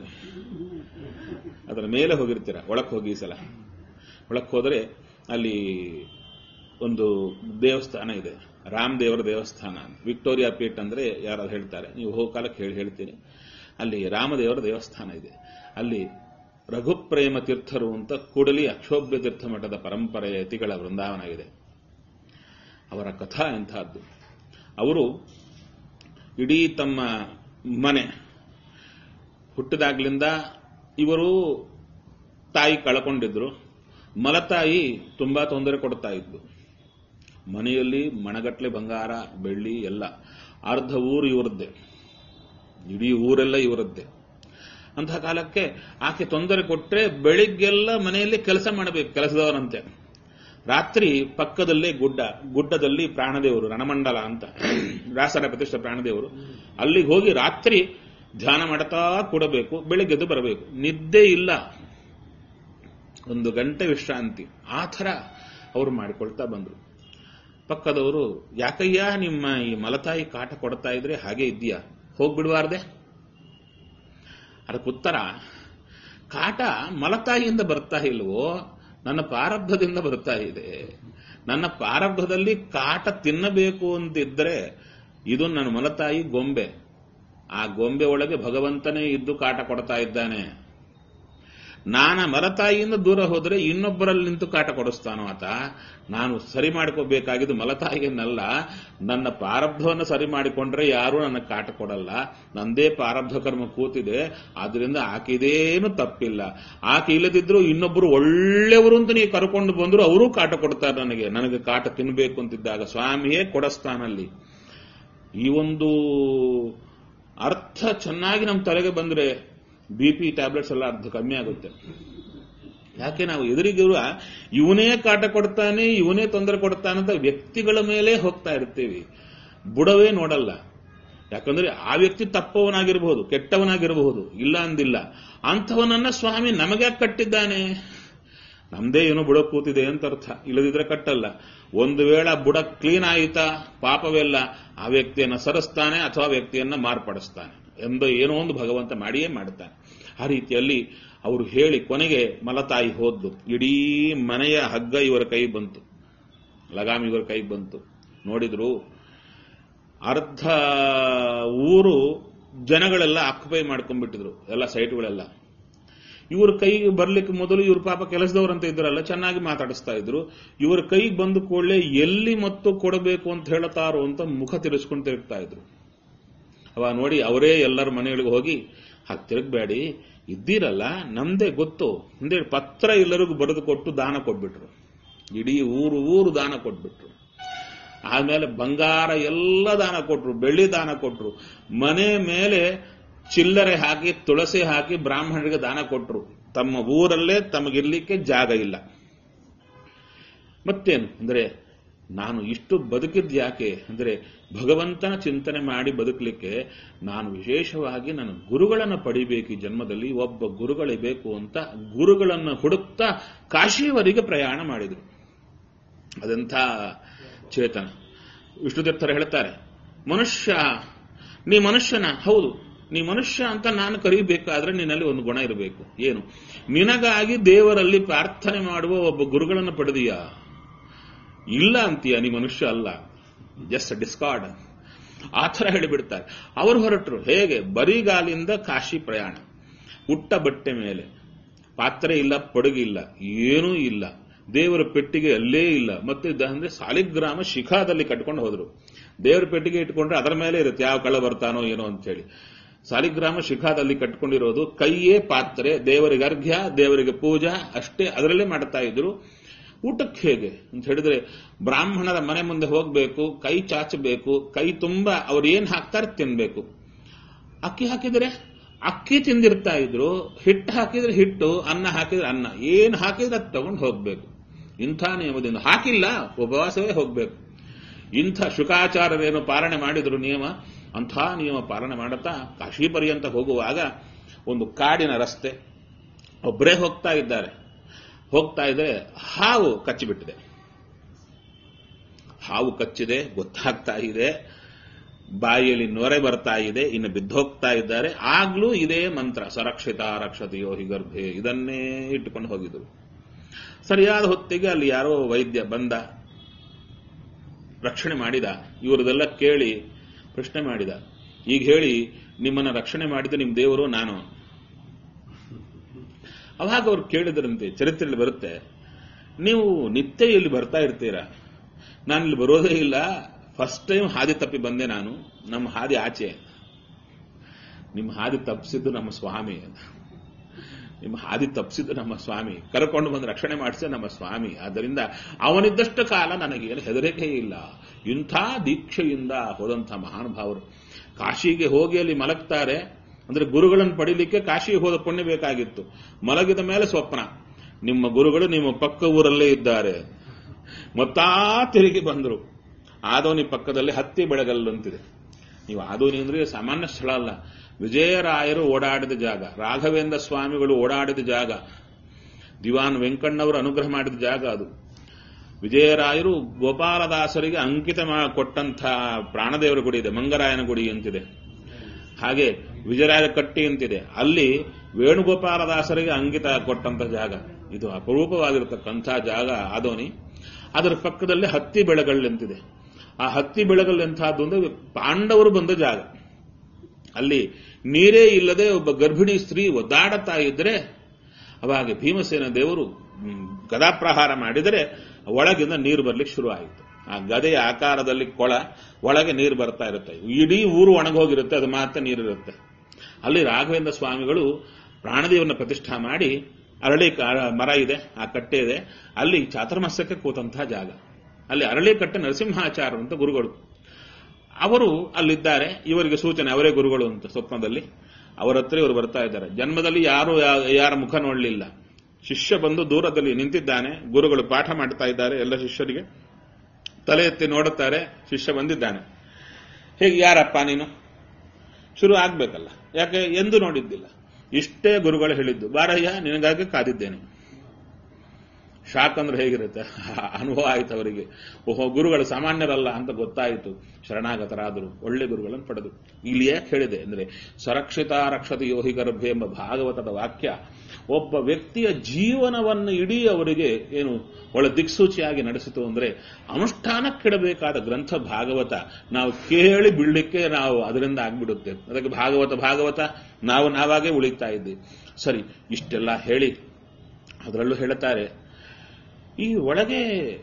ಅದರ ಮೇಲೆ ಹೋಗಿರ್ತೀರ ಒಳಕ್ ಹೋಗಿ ಈ ಸಲ ಒಳಕ್ ಹೋದರೆ ಅಲ್ಲಿ ಒಂದು ದೇವಸ್ಥಾನ ಇದೆ ರಾಮ್ ದೇವರ ದೇವಸ್ಥಾನ ಅಂತ ವಿಕ್ಟೋರಿಯಾ ಪೀಠ್ ಅಂದ್ರೆ ಯಾರಾದ್ರು ಹೇಳ್ತಾರೆ ನೀವು ಹೋಗೋ ಕಾಲಕ್ಕೆ ಹೇಳಿ ಹೇಳ್ತೀನಿ ಅಲ್ಲಿ ರಾಮದೇವರ ದೇವಸ್ಥಾನ ಇದೆ ಅಲ್ಲಿ ರಘುಪ್ರೇಮ ತೀರ್ಥರು ಅಂತ ಕೂಡಲಿ ಅಕ್ಷೋಭ್ಯ ತೀರ್ಥ ಮಠದ ಪರಂಪರೆಯ ಯತಿಗಳ ವೃಂದಾವನ ಇದೆ ಅವರ ಕಥಾ ಎಂಥದ್ದು ಅವರು ಇಡೀ ತಮ್ಮ ಮನೆ ಹುಟ್ಟಿದಾಗ್ಲಿಂದ ಇವರು ತಾಯಿ ಕಳ್ಕೊಂಡಿದ್ರು ಮಲತಾಯಿ ತುಂಬಾ ತೊಂದರೆ ಕೊಡ್ತಾ ಇದ್ಲು ಮನೆಯಲ್ಲಿ ಮಣಗಟ್ಲೆ ಬಂಗಾರ ಬೆಳ್ಳಿ ಎಲ್ಲ ಅರ್ಧ ಊರು ಇವರದ್ದೇ ಇಡೀ ಊರೆಲ್ಲ ಇವರದ್ದೇ ಅಂತಹ ಕಾಲಕ್ಕೆ ಆಕೆ ತೊಂದರೆ ಕೊಟ್ರೆ ಬೆಳಿಗ್ಗೆಲ್ಲ ಮನೆಯಲ್ಲಿ ಕೆಲಸ ಮಾಡಬೇಕು ಕೆಲಸದವರಂತೆ ರಾತ್ರಿ ಪಕ್ಕದಲ್ಲೇ ಗುಡ್ಡ ಗುಡ್ಡದಲ್ಲಿ ಪ್ರಾಣದೇವರು ರಣಮಂಡಲ ಅಂತ ವ್ಯಾಸರ ಪ್ರತಿಷ್ಠ ಪ್ರಾಣದೇವರು ಅಲ್ಲಿಗೆ ಹೋಗಿ ರಾತ್ರಿ ಧ್ಯಾನ ಮಾಡ್ತಾ ಕೂಡಬೇಕು ಬೆಳಿಗ್ಗೆದ್ದು ಬರಬೇಕು ನಿದ್ದೆ ಇಲ್ಲ ಒಂದು ಗಂಟೆ ವಿಶ್ರಾಂತಿ ಆ ಥರ ಅವರು ಮಾಡಿಕೊಳ್ತಾ ಬಂದ್ರು ಪಕ್ಕದವರು ಯಾಕಯ್ಯ ನಿಮ್ಮ ಈ ಮಲತಾಯಿ ಕಾಟ ಕೊಡ್ತಾ ಇದ್ರೆ ಹಾಗೆ ಇದೆಯಾ ಹೋಗ್ಬಿಡಬಾರ್ದೆ ಅದಕ್ಕೆ ಉತ್ತರ ಕಾಟ ಮಲತಾಯಿಯಿಂದ ಬರ್ತಾ ಇಲ್ವೋ ನನ್ನ ಪ್ರಾರಬ್ಧದಿಂದ ಬರ್ತಾ ಇದೆ ನನ್ನ ಪ್ರಾರಬ್ಧದಲ್ಲಿ ಕಾಟ ತಿನ್ನಬೇಕು ಅಂತಿದ್ರೆ ಇದು ನನ್ನ ಮಲತಾಯಿ ಗೊಂಬೆ ಆ ಗೊಂಬೆ ಒಳಗೆ ಭಗವಂತನೇ ಇದ್ದು ಕಾಟ ಕೊಡ್ತಾ ಇದ್ದಾನೆ ನಾನ ಮಲತಾಯಿಯಿಂದ ದೂರ ಹೋದ್ರೆ ಇನ್ನೊಬ್ಬರಲ್ಲಿ ನಿಂತು ಕಾಟ ಕೊಡಿಸ್ತಾನೋ ಆತ ನಾನು ಸರಿ ಮಾಡ್ಕೋಬೇಕಾಗಿದ್ದು ಮಲತಾಯಿಯನ್ನಲ್ಲ ನನ್ನ ಪ್ರಾರಬ್ಧವನ್ನು ಸರಿ ಮಾಡಿಕೊಂಡ್ರೆ ಯಾರೂ ನನ್ನ ಕಾಟ ಕೊಡಲ್ಲ ನಂದೇ ಪ್ರಾರಬ್ಧ ಕರ್ಮ ಕೂತಿದೆ ಆದ್ರಿಂದ ಆಕೆದೇನು ತಪ್ಪಿಲ್ಲ ಆಕೆ ಇಲ್ಲದಿದ್ರು ಇನ್ನೊಬ್ಬರು ಒಳ್ಳೆಯವರು ಅಂತ ನೀವು ಕರ್ಕೊಂಡು ಬಂದ್ರು ಅವರೂ ಕಾಟ ಕೊಡ್ತಾರೆ ನನಗೆ ನನಗೆ ಕಾಟ ತಿನ್ಬೇಕು ಅಂತಿದ್ದಾಗ ಸ್ವಾಮಿಯೇ ಕೊಡಸ್ತಾನಲ್ಲಿ ಈ ಒಂದು ಅರ್ಥ ಚೆನ್ನಾಗಿ ನಮ್ಮ ತಲೆಗೆ ಬಂದ್ರೆ ಬಿ ಪಿ ಟ್ಯಾಬ್ಲೆಟ್ಸ್ ಎಲ್ಲ ಅರ್ಧ ಕಮ್ಮಿ ಆಗುತ್ತೆ ಯಾಕೆ ನಾವು ಎದುರಿಗಿರುವ ಇವನೇ ಕಾಟ ಕೊಡ್ತಾನೆ ಇವನೇ ತೊಂದರೆ ಕೊಡ್ತಾನೆ ಅಂತ ವ್ಯಕ್ತಿಗಳ ಮೇಲೆ ಹೋಗ್ತಾ ಇರ್ತೀವಿ ಬುಡವೇ ನೋಡಲ್ಲ ಯಾಕಂದ್ರೆ ಆ ವ್ಯಕ್ತಿ ತಪ್ಪವನಾಗಿರಬಹುದು ಕೆಟ್ಟವನಾಗಿರಬಹುದು ಇಲ್ಲ ಅಂದಿಲ್ಲ ಅಂಥವನನ್ನ ಸ್ವಾಮಿ ನಮಗೆ ಕಟ್ಟಿದ್ದಾನೆ ನಮ್ದೇ ಏನೋ ಬುಡ ಕೂತಿದೆ ಅಂತ ಅರ್ಥ ಇಲ್ಲದಿದ್ರೆ ಕಟ್ಟಲ್ಲ ಒಂದು ವೇಳೆ ಬುಡ ಕ್ಲೀನ್ ಆಯಿತಾ ಪಾಪವೆಲ್ಲ ಆ ವ್ಯಕ್ತಿಯನ್ನ ಸರಿಸ್ತಾನೆ ಅಥವಾ ವ್ಯಕ್ತಿಯನ್ನ ಮಾರ್ಪಡಿಸ್ತಾನೆ ಎಂದೋ ಏನೋ ಒಂದು ಭಗವಂತ ಮಾಡಿಯೇ ಮಾಡ್ತಾನೆ ಆ ರೀತಿಯಲ್ಲಿ ಅವರು ಹೇಳಿ ಕೊನೆಗೆ ಮಲತಾಯಿ ಹೋದ್ಲು ಇಡೀ ಮನೆಯ ಹಗ್ಗ ಇವರ ಕೈ ಬಂತು ಲಗಾಮ್ ಇವರ ಕೈ ಬಂತು ನೋಡಿದ್ರು ಅರ್ಧ ಊರು ಜನಗಳೆಲ್ಲ ಆಕ್ಯುಪೈ ಮಾಡ್ಕೊಂಡ್ಬಿಟ್ಟಿದ್ರು ಎಲ್ಲ ಸೈಟ್ಗಳೆಲ್ಲ ಇವ್ರ ಕೈಗೆ ಬರ್ಲಿಕ್ಕೆ ಮೊದಲು ಇವ್ರ ಪಾಪ ಕೆಲಸದವರಂತ ಇದ್ರಲ್ಲ ಚೆನ್ನಾಗಿ ಮಾತಾಡಿಸ್ತಾ ಇದ್ರು ಇವ್ರ ಕೈಗೆ ಬಂದು ಕೂಡಲೇ ಎಲ್ಲಿ ಮತ್ತು ಕೊಡಬೇಕು ಅಂತ ಹೇಳ್ತಾರೋ ಅಂತ ಮುಖ ತಿರ್ಸ್ಕೊಂಡು ತಿರುಗ್ತಾ ಇದ್ರು ಅವ ನೋಡಿ ಅವರೇ ಎಲ್ಲರ ಮನೆಗಳಿಗೆ ಹೋಗಿ ಹಾಗೆ ತಿರುಗಬೇಡಿ ಇದ್ದೀರಲ್ಲ ನಮ್ದೇ ಗೊತ್ತು ಅಂದೇಳಿ ಪತ್ರ ಎಲ್ಲರಿಗೂ ಬರೆದು ಕೊಟ್ಟು ದಾನ ಕೊಟ್ಬಿಟ್ರು ಇಡೀ ಊರು ಊರು ದಾನ ಕೊಟ್ಬಿಟ್ರು ಆಮೇಲೆ ಬಂಗಾರ ಎಲ್ಲ ದಾನ ಕೊಟ್ರು ಬೆಳ್ಳಿ ದಾನ ಕೊಟ್ರು ಮನೆ ಮೇಲೆ ಚಿಲ್ಲರೆ ಹಾಕಿ ತುಳಸಿ ಹಾಕಿ ಬ್ರಾಹ್ಮಣರಿಗೆ ದಾನ ಕೊಟ್ರು ತಮ್ಮ ಊರಲ್ಲೇ ತಮಗಿರ್ಲಿಕ್ಕೆ ಜಾಗ ಇಲ್ಲ ಮತ್ತೇನು ಅಂದರೆ ನಾನು ಇಷ್ಟು ಬದುಕಿದ್ ಯಾಕೆ ಅಂದರೆ ಭಗವಂತನ ಚಿಂತನೆ ಮಾಡಿ ಬದುಕಲಿಕ್ಕೆ ನಾನು ವಿಶೇಷವಾಗಿ ನನ್ನ ಗುರುಗಳನ್ನು ಪಡಿಬೇಕು ಈ ಜನ್ಮದಲ್ಲಿ ಒಬ್ಬ ಗುರುಗಳೇ ಬೇಕು ಅಂತ ಗುರುಗಳನ್ನು ಹುಡುಕ್ತಾ ಕಾಶಿಯವರೆಗೆ ಪ್ರಯಾಣ ಮಾಡಿದರು ಅದಂಥ ಚೇತನ ವಿಷ್ಣುತೀರ್ಥರು ಹೇಳ್ತಾರೆ ಮನುಷ್ಯ ನೀ ಮನುಷ್ಯನ ಹೌದು ನೀ ಮನುಷ್ಯ ಅಂತ ನಾನು ಕರೀಬೇಕಾದ್ರೆ ನಿನ್ನಲ್ಲಿ ಒಂದು ಗುಣ ಇರಬೇಕು ಏನು ನಿನಗಾಗಿ ದೇವರಲ್ಲಿ ಪ್ರಾರ್ಥನೆ ಮಾಡುವ ಒಬ್ಬ ಗುರುಗಳನ್ನು ಪಡೆದೀಯಾ ಇಲ್ಲ ಅಂತೀಯ ನೀ ಮನುಷ್ಯ ಅಲ್ಲ ಜಸ್ಟ್ ಡಿಸ್ಕಾರ್ಡ್ ಆ ಥರ ಹೇಳಿಬಿಡ್ತಾರೆ ಅವರು ಹೊರಟರು ಹೇಗೆ ಬರಿಗಾಲಿಂದ ಕಾಶಿ ಪ್ರಯಾಣ ಉಟ್ಟ ಬಟ್ಟೆ ಮೇಲೆ ಪಾತ್ರೆ ಇಲ್ಲ ಪಡಗಿಲ್ಲ ಏನೂ ಇಲ್ಲ ದೇವರ ಪೆಟ್ಟಿಗೆ ಅಲ್ಲೇ ಇಲ್ಲ ಮತ್ತೆ ಇದ್ದ ಅಂದ್ರೆ ಸಾಲಿಗ್ರಾಮ ಶಿಖಾದಲ್ಲಿ ಕಟ್ಕೊಂಡು ಹೋದ್ರು ದೇವರ ಪೆಟ್ಟಿಗೆ ಇಟ್ಕೊಂಡ್ರೆ ಅದರ ಮೇಲೆ ಇರುತ್ತೆ ಯಾವ ಕಳ್ಳ ಬರ್ತಾನೋ ಏನೋ ಅಂತ ಹೇಳಿ ಸಾಲಿಗ್ರಾಮ ಶಿಖಾದಲ್ಲಿ ಕಟ್ಕೊಂಡಿರೋದು ಕೈಯೇ ಪಾತ್ರೆ ದೇವರಿಗೆ ಅರ್ಘ್ಯ ದೇವರಿಗೆ ಪೂಜಾ ಅಷ್ಟೇ ಅದರಲ್ಲೇ ಮಾಡ್ತಾ ಇದ್ರು ಊಟಕ್ಕೆ ಹೇಗೆ ಅಂತ ಹೇಳಿದ್ರೆ ಬ್ರಾಹ್ಮಣರ ಮನೆ ಮುಂದೆ ಹೋಗಬೇಕು ಕೈ ಚಾಚಬೇಕು ಕೈ ತುಂಬಾ ಅವ್ರು ಏನ್ ಹಾಕ್ತಾರೆ ತಿನ್ಬೇಕು ಅಕ್ಕಿ ಹಾಕಿದ್ರೆ ಅಕ್ಕಿ ತಿಂದಿರ್ತಾ ಇದ್ರು ಹಿಟ್ಟು ಹಾಕಿದ್ರೆ ಹಿಟ್ಟು ಅನ್ನ ಹಾಕಿದ್ರೆ ಅನ್ನ ಏನ್ ಹಾಕಿದ್ರೆ ಅದು ತಗೊಂಡು ಹೋಗ್ಬೇಕು ಇಂಥ ನಿಯಮದಿಂದ ಹಾಕಿಲ್ಲ ಉಪವಾಸವೇ ಹೋಗ್ಬೇಕು ಇಂಥ ಶುಕಾಚಾರರೇನು ಪಾಲನೆ ಮಾಡಿದ್ರು ನಿಯಮ ಅಂಥ ನಿಯಮ ಪಾಲನೆ ಮಾಡುತ್ತಾ ಕಾಶಿ ಪರ್ಯಂತ ಹೋಗುವಾಗ ಒಂದು ಕಾಡಿನ ರಸ್ತೆ ಒಬ್ಬರೇ ಹೋಗ್ತಾ ಇದ್ದಾರೆ ಹೋಗ್ತಾ ಇದ್ರೆ ಹಾವು ಕಚ್ಚಿಬಿಟ್ಟಿದೆ ಹಾವು ಕಚ್ಚಿದೆ ಗೊತ್ತಾಗ್ತಾ ಇದೆ ಬಾಯಿಯಲ್ಲಿ ನೊರೆ ಬರ್ತಾ ಇದೆ ಇನ್ನು ಬಿದ್ದೋಗ್ತಾ ಇದ್ದಾರೆ ಆಗ್ಲೂ ಇದೇ ಮಂತ್ರ ಸರಕ್ಷಿತ ರಕ್ಷತೆಯೋ ಹಿಗರ್ಭೆ ಇದನ್ನೇ ಇಟ್ಟುಕೊಂಡು ಹೋಗಿದ್ರು ಸರಿಯಾದ ಹೊತ್ತಿಗೆ ಅಲ್ಲಿ ಯಾರೋ ವೈದ್ಯ ಬಂದ ರಕ್ಷಣೆ ಮಾಡಿದ ಇವರದೆಲ್ಲ ಕೇಳಿ ಪ್ರಶ್ನೆ ಮಾಡಿದ ಈಗ ಹೇಳಿ ನಿಮ್ಮನ್ನ ರಕ್ಷಣೆ ಮಾಡಿದ ನಿಮ್ಮ ದೇವರು ನಾನು ಅವಾಗ ಅವ್ರು ಕೇಳಿದ್ರಂತೆ ಚರಿತ್ರೆಯಲ್ಲಿ ಬರುತ್ತೆ ನೀವು ನಿತ್ಯ ಇಲ್ಲಿ ಬರ್ತಾ ಇರ್ತೀರಾ ನಾನು ಇಲ್ಲಿ ಬರೋದೇ ಇಲ್ಲ ಫಸ್ಟ್ ಟೈಮ್ ಹಾದಿ ತಪ್ಪಿ ಬಂದೆ ನಾನು ನಮ್ಮ ಹಾದಿ ಆಚೆ ನಿಮ್ಮ ಹಾದಿ ತಪ್ಪಿಸಿದ್ದು ನಮ್ಮ ಸ್ವಾಮಿ ನಿಮ್ಮ ಹಾದಿ ತಪ್ಪಿಸಿದ್ದು ನಮ್ಮ ಸ್ವಾಮಿ ಕರ್ಕೊಂಡು ಬಂದು ರಕ್ಷಣೆ ಮಾಡಿಸಿದ ನಮ್ಮ ಸ್ವಾಮಿ ಆದ್ದರಿಂದ ಅವನಿದ್ದಷ್ಟು ಕಾಲ ನನಗೇನು ಹೆದರಿಕೆ ಇಲ್ಲ ಇಂಥ ದೀಕ್ಷೆಯಿಂದ ಹೋದಂಥ ಮಹಾನುಭಾವರು ಕಾಶಿಗೆ ಹೋಗಿ ಅಲ್ಲಿ ಮಲಗ್ತಾರೆ ಅಂದ್ರೆ ಗುರುಗಳನ್ನು ಪಡಿಲಿಕ್ಕೆ ಕಾಶಿಗೆ ಹೋದ ಪುಣ್ಯ ಬೇಕಾಗಿತ್ತು ಮಲಗಿದ ಮೇಲೆ ಸ್ವಪ್ನ ನಿಮ್ಮ ಗುರುಗಳು ನಿಮ್ಮ ಪಕ್ಕ ಊರಲ್ಲೇ ಇದ್ದಾರೆ ಮತ್ತಾ ತಿರುಗಿ ಬಂದರು ಆದೋನಿ ಪಕ್ಕದಲ್ಲಿ ಹತ್ತಿ ಬೆಳಗಲ್ಲಂತಿದೆ ನೀವು ಆದೋನಿ ಅಂದ್ರೆ ಸಾಮಾನ್ಯ ಸ್ಥಳ ಅಲ್ಲ ವಿಜಯರಾಯರು ಓಡಾಡಿದ ಜಾಗ ರಾಘವೇಂದ್ರ ಸ್ವಾಮಿಗಳು ಓಡಾಡಿದ ಜಾಗ ದಿವಾನ್ ವೆಂಕಣ್ಣವರು ಅನುಗ್ರಹ ಮಾಡಿದ ಜಾಗ ಅದು ವಿಜಯರಾಯರು ಗೋಪಾಲದಾಸರಿಗೆ ಅಂಕಿತ ಕೊಟ್ಟಂಥ ಪ್ರಾಣದೇವರ ಗುಡಿ ಇದೆ ಮಂಗರಾಯನ ಗುಡಿ ಅಂತಿದೆ ಹಾಗೆ ವಿಜಯರಾಯರ ಕಟ್ಟಿ ಅಂತಿದೆ ಅಲ್ಲಿ ವೇಣುಗೋಪಾಲದಾಸರಿಗೆ ಅಂಕಿತ ಕೊಟ್ಟಂತ ಜಾಗ ಇದು ಅಪರೂಪವಾಗಿರತಕ್ಕಂಥ ಜಾಗ ಆದೋನಿ ಅದರ ಪಕ್ಕದಲ್ಲಿ ಹತ್ತಿ ಬೆಳೆಗಳೆಂತಿದೆ ಆ ಹತ್ತಿ ಬೆಳೆಗಳೆಂತಹದ್ದು ಅಂದ್ರೆ ಪಾಂಡವರು ಬಂದ ಜಾಗ ಅಲ್ಲಿ ನೀರೇ ಇಲ್ಲದೆ ಒಬ್ಬ ಗರ್ಭಿಣಿ ಸ್ತ್ರೀ ಒದ್ದಾಡುತ್ತಾ ಇದ್ರೆ ಅವಾಗ ಭೀಮಸೇನ ದೇವರು ಗದಾಪ್ರಹಾರ ಮಾಡಿದರೆ ಒಳಗಿಂದ ನೀರು ಬರ್ಲಿಕ್ಕೆ ಶುರು ಆಯಿತು ಆ ಗದೆಯ ಆಕಾರದಲ್ಲಿ ಕೊಳ ಒಳಗೆ ನೀರು ಬರ್ತಾ ಇರುತ್ತೆ ಇಡೀ ಊರು ಒಣಗೋಗಿರುತ್ತೆ ಅದು ಮಾತ್ರ ನೀರಿರುತ್ತೆ ಅಲ್ಲಿ ರಾಘವೇಂದ್ರ ಸ್ವಾಮಿಗಳು ಪ್ರಾಣದೇವನ ಪ್ರತಿಷ್ಠಾ ಮಾಡಿ ಅರಳಿ ಮರ ಇದೆ ಆ ಕಟ್ಟೆ ಇದೆ ಅಲ್ಲಿ ಚಾತುರ್ಮಾಸ್ಯಕ್ಕೆ ಕೂತಂತಹ ಜಾಗ ಅಲ್ಲಿ ಅರಳಿ ಕಟ್ಟೆ ನರಸಿಂಹಾಚಾರ ಅಂತ ಗುರುಗಳು ಅವರು ಅಲ್ಲಿದ್ದಾರೆ ಇವರಿಗೆ ಸೂಚನೆ ಅವರೇ ಗುರುಗಳು ಅಂತ ಸ್ವಪ್ನದಲ್ಲಿ ಅವರ ಹತ್ರ ಇವರು ಬರ್ತಾ ಇದ್ದಾರೆ ಜನ್ಮದಲ್ಲಿ ಯಾರು ಯಾರ ಮುಖ ನೋಡಲಿಲ್ಲ ಶಿಷ್ಯ ಬಂದು ದೂರದಲ್ಲಿ ನಿಂತಿದ್ದಾನೆ ಗುರುಗಳು ಪಾಠ ಮಾಡ್ತಾ ಇದ್ದಾರೆ ಎಲ್ಲ ಶಿಷ್ಯರಿಗೆ ತಲೆ ಎತ್ತಿ ನೋಡುತ್ತಾರೆ ಶಿಷ್ಯ ಬಂದಿದ್ದಾನೆ ಹೇಗೆ ಯಾರಪ್ಪ ನೀನು ಶುರು ಆಗ್ಬೇಕಲ್ಲ ಯಾಕೆ ಎಂದು ನೋಡಿದ್ದಿಲ್ಲ ಇಷ್ಟೇ ಗುರುಗಳು ಹೇಳಿದ್ದು ಬಾರಯ್ಯ ನಿನಗಾಗಿ ಕಾದಿದ್ದೇನೆ ಶಾಕ್ ಅಂದ್ರೆ ಹೇಗಿರುತ್ತೆ ಅನುಭವ ಆಯ್ತು ಅವರಿಗೆ ಓಹೋ ಗುರುಗಳು ಸಾಮಾನ್ಯರಲ್ಲ ಅಂತ ಗೊತ್ತಾಯಿತು ಶರಣಾಗತರಾದರು ಒಳ್ಳೆ ಗುರುಗಳನ್ನು ಪಡೆದು ಇಲ್ಲಿ ಯಾಕೆ ಹೇಳಿದೆ ಅಂದ್ರೆ ಸುರಕ್ಷಿತ ರಕ್ಷತ ಯೋಹಿ ಗರ್ಭೆ ಎಂಬ ಭಾಗವತದ ವಾಕ್ಯ ಒಬ್ಬ ವ್ಯಕ್ತಿಯ ಜೀವನವನ್ನು ಇಡೀ ಅವರಿಗೆ ಏನು ಒಳ ದಿಕ್ಸೂಚಿಯಾಗಿ ನಡೆಸಿತು ಅಂದ್ರೆ ಅನುಷ್ಠಾನಕ್ಕಿಡಬೇಕಾದ ಗ್ರಂಥ ಭಾಗವತ ನಾವು ಕೇಳಿ ಬಿಡ್ಲಿಕ್ಕೆ ನಾವು ಅದರಿಂದ ಆಗ್ಬಿಡುತ್ತೆ ಅದಕ್ಕೆ ಭಾಗವತ ಭಾಗವತ ನಾವು ನಾವಾಗೇ ಉಳಿತಾ ಇದ್ದೀವಿ ಸರಿ ಇಷ್ಟೆಲ್ಲ ಹೇಳಿ ಅದರಲ್ಲೂ ಹೇಳುತ್ತಾರೆ ಈ ಒಳಗೆ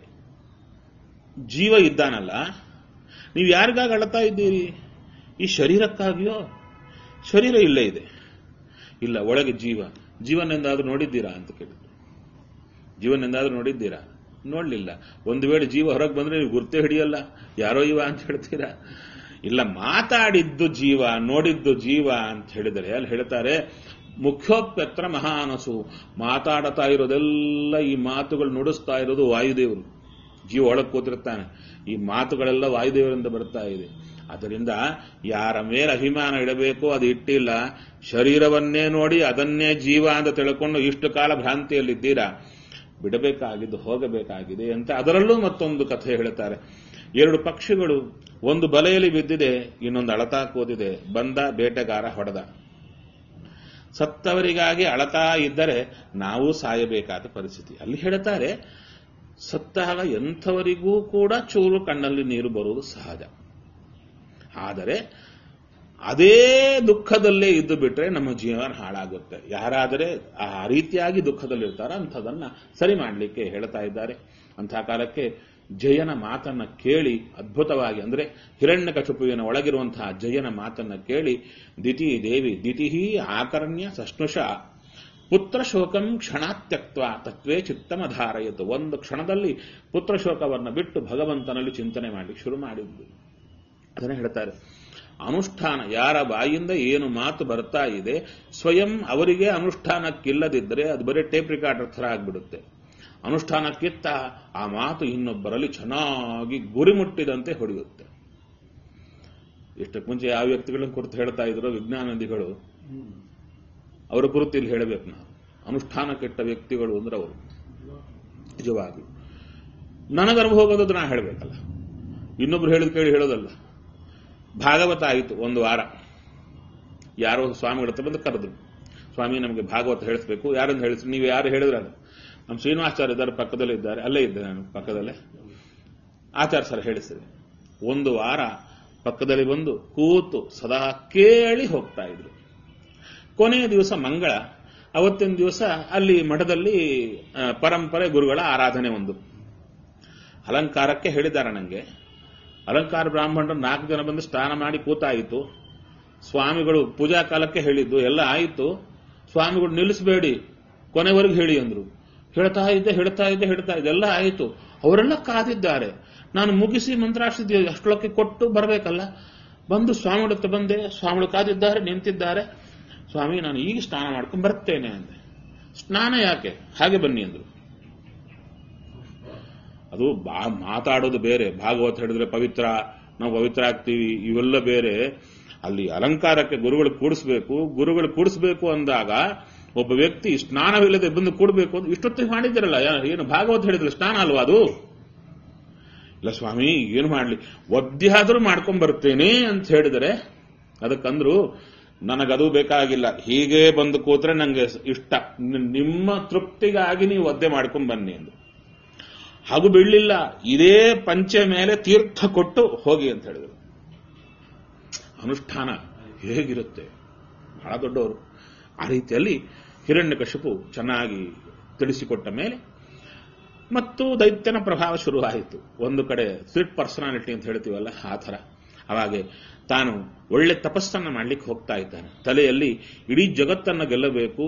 ಜೀವ ಇದ್ದಾನಲ್ಲ ನೀವು ಯಾರಿಗಾಗಿ ಅಳತಾ ಇದ್ದೀರಿ ಈ ಶರೀರಕ್ಕಾಗಿಯೋ ಶರೀರ ಇಲ್ಲೇ ಇದೆ ಇಲ್ಲ ಒಳಗೆ ಜೀವ ಜೀವನೆಂದಾದ್ರೂ ನೋಡಿದ್ದೀರಾ ಅಂತ ಕೇಳಿದ್ರು ಜೀವನೆಂದಾದ್ರೂ ನೋಡಿದ್ದೀರಾ ನೋಡ್ಲಿಲ್ಲ ಒಂದು ವೇಳೆ ಜೀವ ಹೊರಗೆ ಬಂದ್ರೆ ನೀವು ಗುರ್ತೇ ಹಿಡಿಯಲ್ಲ ಯಾರೋ ಇವ ಅಂತ ಹೇಳ್ತೀರಾ ಇಲ್ಲ ಮಾತಾಡಿದ್ದು ಜೀವ ನೋಡಿದ್ದು ಜೀವ ಅಂತ ಹೇಳಿದರೆ ಅಲ್ಲಿ ಹೇಳ್ತಾರೆ ಮುಖ್ಯೋಪತ್ರ ಮಹಾನಸು ಮಾತಾಡ್ತಾ ಇರೋದೆಲ್ಲ ಈ ಮಾತುಗಳು ನುಡಿಸ್ತಾ ಇರೋದು ವಾಯುದೇವರು ಜೀವ ಒಳಗೆ ಕೂತಿರ್ತಾನೆ ಈ ಮಾತುಗಳೆಲ್ಲ ವಾಯುದೇವರಿಂದ ಬರ್ತಾ ಇದೆ ಅದರಿಂದ ಯಾರ ಮೇಲೆ ಅಭಿಮಾನ ಇಡಬೇಕು ಅದು ಇಟ್ಟಿಲ್ಲ ಶರೀರವನ್ನೇ ನೋಡಿ ಅದನ್ನೇ ಜೀವ ಅಂತ ತಿಳ್ಕೊಂಡು ಇಷ್ಟು ಕಾಲ ಭ್ರಾಂತಿಯಲ್ಲಿದ್ದೀರಾ ಬಿಡಬೇಕಾಗಿದ್ದು ಹೋಗಬೇಕಾಗಿದೆ ಅಂತ ಅದರಲ್ಲೂ ಮತ್ತೊಂದು ಕಥೆ ಹೇಳ್ತಾರೆ ಎರಡು ಪಕ್ಷಿಗಳು ಒಂದು ಬಲೆಯಲ್ಲಿ ಬಿದ್ದಿದೆ ಇನ್ನೊಂದು ಅಳತಾ ಕೂದಿದೆ ಬಂದ ಬೇಟೆಗಾರ ಹೊಡೆದ ಸತ್ತವರಿಗಾಗಿ ಅಳತಾ ಇದ್ದರೆ ನಾವು ಸಾಯಬೇಕಾದ ಪರಿಸ್ಥಿತಿ ಅಲ್ಲಿ ಹೇಳ್ತಾರೆ ಸತ್ತಾಗ ಎಂಥವರಿಗೂ ಕೂಡ ಚೂರು ಕಣ್ಣಲ್ಲಿ ನೀರು ಬರುವುದು ಸಹಜ ಆದರೆ ಅದೇ ದುಃಖದಲ್ಲೇ ಇದ್ದು ಬಿಟ್ರೆ ನಮ್ಮ ಜೀವನ ಹಾಳಾಗುತ್ತೆ ಯಾರಾದರೆ ಆ ರೀತಿಯಾಗಿ ದುಃಖದಲ್ಲಿರ್ತಾರೋ ಅಂಥದನ್ನ ಸರಿ ಮಾಡಲಿಕ್ಕೆ ಹೇಳ್ತಾ ಇದ್ದಾರೆ ಅಂಥ ಕಾಲಕ್ಕೆ ಜಯನ ಮಾತನ್ನ ಕೇಳಿ ಅದ್ಭುತವಾಗಿ ಅಂದ್ರೆ ಹಿರಣ್ಯಕಶುಪುವಿನ ಒಳಗಿರುವಂತಹ ಜಯನ ಮಾತನ್ನ ಕೇಳಿ ದಿತಿ ದೇವಿ ದಿತಿಹಿ ಆಕರ್ಣ್ಯ ಸಷ್ಣುಷ ಪುತ್ರ ಶೋಕಂ ಕ್ಷಣಾತ್ಯಕ್ತ್ವ ತತ್ವೇ ಚಿತ್ತಮಧಾರಯಿತು ಒಂದು ಕ್ಷಣದಲ್ಲಿ ಪುತ್ರ ಶೋಕವನ್ನು ಬಿಟ್ಟು ಭಗವಂತನಲ್ಲಿ ಚಿಂತನೆ ಮಾಡಿ ಶುರು ಮಾಡಿದ್ದು ಅದನ್ನ ಹೇಳ್ತಾರೆ ಅನುಷ್ಠಾನ ಯಾರ ಬಾಯಿಂದ ಏನು ಮಾತು ಬರ್ತಾ ಇದೆ ಸ್ವಯಂ ಅವರಿಗೆ ಅನುಷ್ಠಾನಕ್ಕಿಲ್ಲದಿದ್ದರೆ ಅದು ಬರೀ ಟೇಪ್ ರಿಕಾರ್ಡರ್ ಥರ ಆಗ್ಬಿಡುತ್ತೆ ಅನುಷ್ಠಾನಕ್ಕಿತ್ತ ಆ ಮಾತು ಇನ್ನೊಬ್ಬರಲ್ಲಿ ಚೆನ್ನಾಗಿ ಗುರಿ ಮುಟ್ಟಿದಂತೆ ಹೊಡೆಯುತ್ತೆ ಇಷ್ಟಕ್ಕೆ ಮುಂಚೆ ಯಾವ ವ್ಯಕ್ತಿಗಳನ್ನು ಕುರಿತು ಹೇಳ್ತಾ ಇದ್ರು ವಿಜ್ಞಾನದಿಗಳು ಅವರ ಕುರಿತು ಇಲ್ಲಿ ಹೇಳಬೇಕು ನಾವು ಅನುಷ್ಠಾನ ಕೆಟ್ಟ ವ್ಯಕ್ತಿಗಳು ಅಂದ್ರೆ ಅವರು ನಿಜವಾಗಿ ನನಗರ್ವ ಹೋಗೋದು ನಾ ಹೇಳಬೇಕಲ್ಲ ಇನ್ನೊಬ್ರು ಹೇಳಿದ ಕೇಳಿ ಹೇಳೋದಲ್ಲ ಭಾಗವತ ಆಯಿತು ಒಂದು ವಾರ ಯಾರೋ ಸ್ವಾಮಿಗಳ ಹತ್ರ ಬಂದು ಕರೆದ್ರು ಸ್ವಾಮಿ ನಮಗೆ ಭಾಗವತ ಹೇಳಿಸ್ಬೇಕು ಯಾರನ್ನು ಹೇಳಿಸ್ರಿ ನೀವು ಯಾರು ಹೇಳಿದ್ರೆ ಅದು ನಮ್ಮ ಶ್ರೀನಿವಾಚಾರ್ಯ ಇದ್ದಾರೆ ಪಕ್ಕದಲ್ಲೇ ಇದ್ದಾರೆ ಅಲ್ಲೇ ಇದ್ದೆ ನಾನು ಪಕ್ಕದಲ್ಲೇ ಆಚಾರ್ಯ ಸರ್ ಹೇಳಿಸಿದೆ ಒಂದು ವಾರ ಪಕ್ಕದಲ್ಲಿ ಬಂದು ಕೂತು ಸದಾ ಕೇಳಿ ಹೋಗ್ತಾ ಇದ್ರು ಕೊನೆಯ ದಿವಸ ಮಂಗಳ ಅವತ್ತಿನ ದಿವಸ ಅಲ್ಲಿ ಮಠದಲ್ಲಿ ಆ, ಪರಂಪರೆ ಗುರುಗಳ ಆರಾಧನೆ ಒಂದು ಅಲಂಕಾರಕ್ಕೆ ಹೇಳಿದ್ದಾರೆ ನನಗೆ ಅಲಂಕಾರ ಬ್ರಾಹ್ಮಣರು ನಾಲ್ಕು ಜನ ಬಂದು ಸ್ನಾನ ಮಾಡಿ ಕೂತಾಯಿತು ಸ್ವಾಮಿಗಳು ಪೂಜಾ ಕಾಲಕ್ಕೆ ಹೇಳಿದ್ದು ಎಲ್ಲ ಆಯಿತು ಸ್ವಾಮಿಗಳು ನಿಲ್ಲಿಸಬೇಡಿ ಕೊನೆವರೆಗೂ ಹೇಳಿ ಅಂದ್ರು ಹೇಳ್ತಾ ಇದ್ದೆ ಹೇಳ್ತಾ ಇದ್ದೆ ಹೇಳ್ತಾ ಇದ್ದೆ ಎಲ್ಲ ಆಯಿತು ಅವರೆಲ್ಲ ಕಾದಿದ್ದಾರೆ ನಾನು ಮುಗಿಸಿ ಮಂತ್ರಾಕ್ಷಿ ಅಷ್ಟೊಳಕ್ಕೆ ಕೊಟ್ಟು ಬರಬೇಕಲ್ಲ ಬಂದು ಸ್ವಾಮಿಗಳ ಹತ್ರ ಬಂದೆ ಸ್ವಾಮಿಗಳು ಕಾದಿದ್ದಾರೆ ನಿಂತಿದ್ದಾರೆ ಸ್ವಾಮಿ ನಾನು ಈಗ ಸ್ನಾನ ಮಾಡ್ಕೊಂಡು ಬರ್ತೇನೆ ಅಂದೆ ಸ್ನಾನ ಯಾಕೆ ಹಾಗೆ ಬನ್ನಿ ಅಂದ್ರು ಅದು ಬಾ ಮಾತಾಡೋದು ಬೇರೆ ಭಾಗವತ ಹೇಳಿದ್ರೆ ಪವಿತ್ರ ನಾವು ಪವಿತ್ರ ಆಗ್ತೀವಿ ಇವೆಲ್ಲ ಬೇರೆ ಅಲ್ಲಿ ಅಲಂಕಾರಕ್ಕೆ ಗುರುಗಳು ಕೂಡಿಸ್ಬೇಕು ಗುರುಗಳು ಕೂಡಿಸ್ಬೇಕು ಅಂದಾಗ ಒಬ್ಬ ವ್ಯಕ್ತಿ ಸ್ನಾನವಿಲ್ಲದೆ ಬಂದು ಕೂಡಬೇಕು ಅಂತ ಇಷ್ಟೊತ್ತಿಗೆ ಮಾಡಿದ್ದೀರಲ್ಲ ಯಾ- ಏನು ಭಾಗವತ ಹೇಳಿದ್ರೆ ಸ್ನಾನ ಅಲ್ವಾ ಅದು ಇಲ್ಲ ಸ್ವಾಮಿ ಏನು ಮಾಡ್ಲಿ ಒದ್ದೆ ಮಾಡ್ಕೊಂಡ್ ಬರ್ತೇನೆ ಅಂತ ಹೇಳಿದರೆ ಅದಕ್ಕಂದ್ರು ನನಗದು ಬೇಕಾಗಿಲ್ಲ ಹೀಗೆ ಬಂದು ಕೂತ್ರೆ ನಂಗೆ ಇಷ್ಟ ನಿ- ನಿಮ್ಮ ತೃಪ್ತಿಗಾಗಿ ನೀವು ಒದ್ದೆ ಮಾಡ್ಕೊಂಡ್ ಬನ್ನಿ ಎಂದು ಹಾಗೂ ಬೀಳಲಿಲ್ಲ ಇದೇ ಪಂಚೆ ಮೇಲೆ ತೀರ್ಥ ಕೊಟ್ಟು ಹೋಗಿ ಅಂತ ಹೇಳಿದರು ಅನುಷ್ಠಾನ ಹೇಗಿರುತ್ತೆ ಬಹಳ ದೊಡ್ಡವರು ಆ ರೀತಿಯಲ್ಲಿ ಹಿರಣ್ಯಕಶಿಪು ಚೆನ್ನಾಗಿ ತಿಳಿಸಿಕೊಟ್ಟ ಮೇಲೆ ಮತ್ತು ದೈತ್ಯನ ಪ್ರಭಾವ ಶುರುವಾಯಿತು ಒಂದು ಕಡೆ ಸ್ವಿಟ್ ಪರ್ಸನಾಲಿಟಿ ಅಂತ ಹೇಳ್ತೀವಲ್ಲ ಆ ಥರ ಅವಾಗೆ ತಾನು ಒಳ್ಳೆ ತಪಸ್ಸನ್ನ ಮಾಡ್ಲಿಕ್ಕೆ ಹೋಗ್ತಾ ಇದ್ದಾನೆ ತಲೆಯಲ್ಲಿ ಇಡೀ ಜಗತ್ತನ್ನು ಗೆಲ್ಲಬೇಕು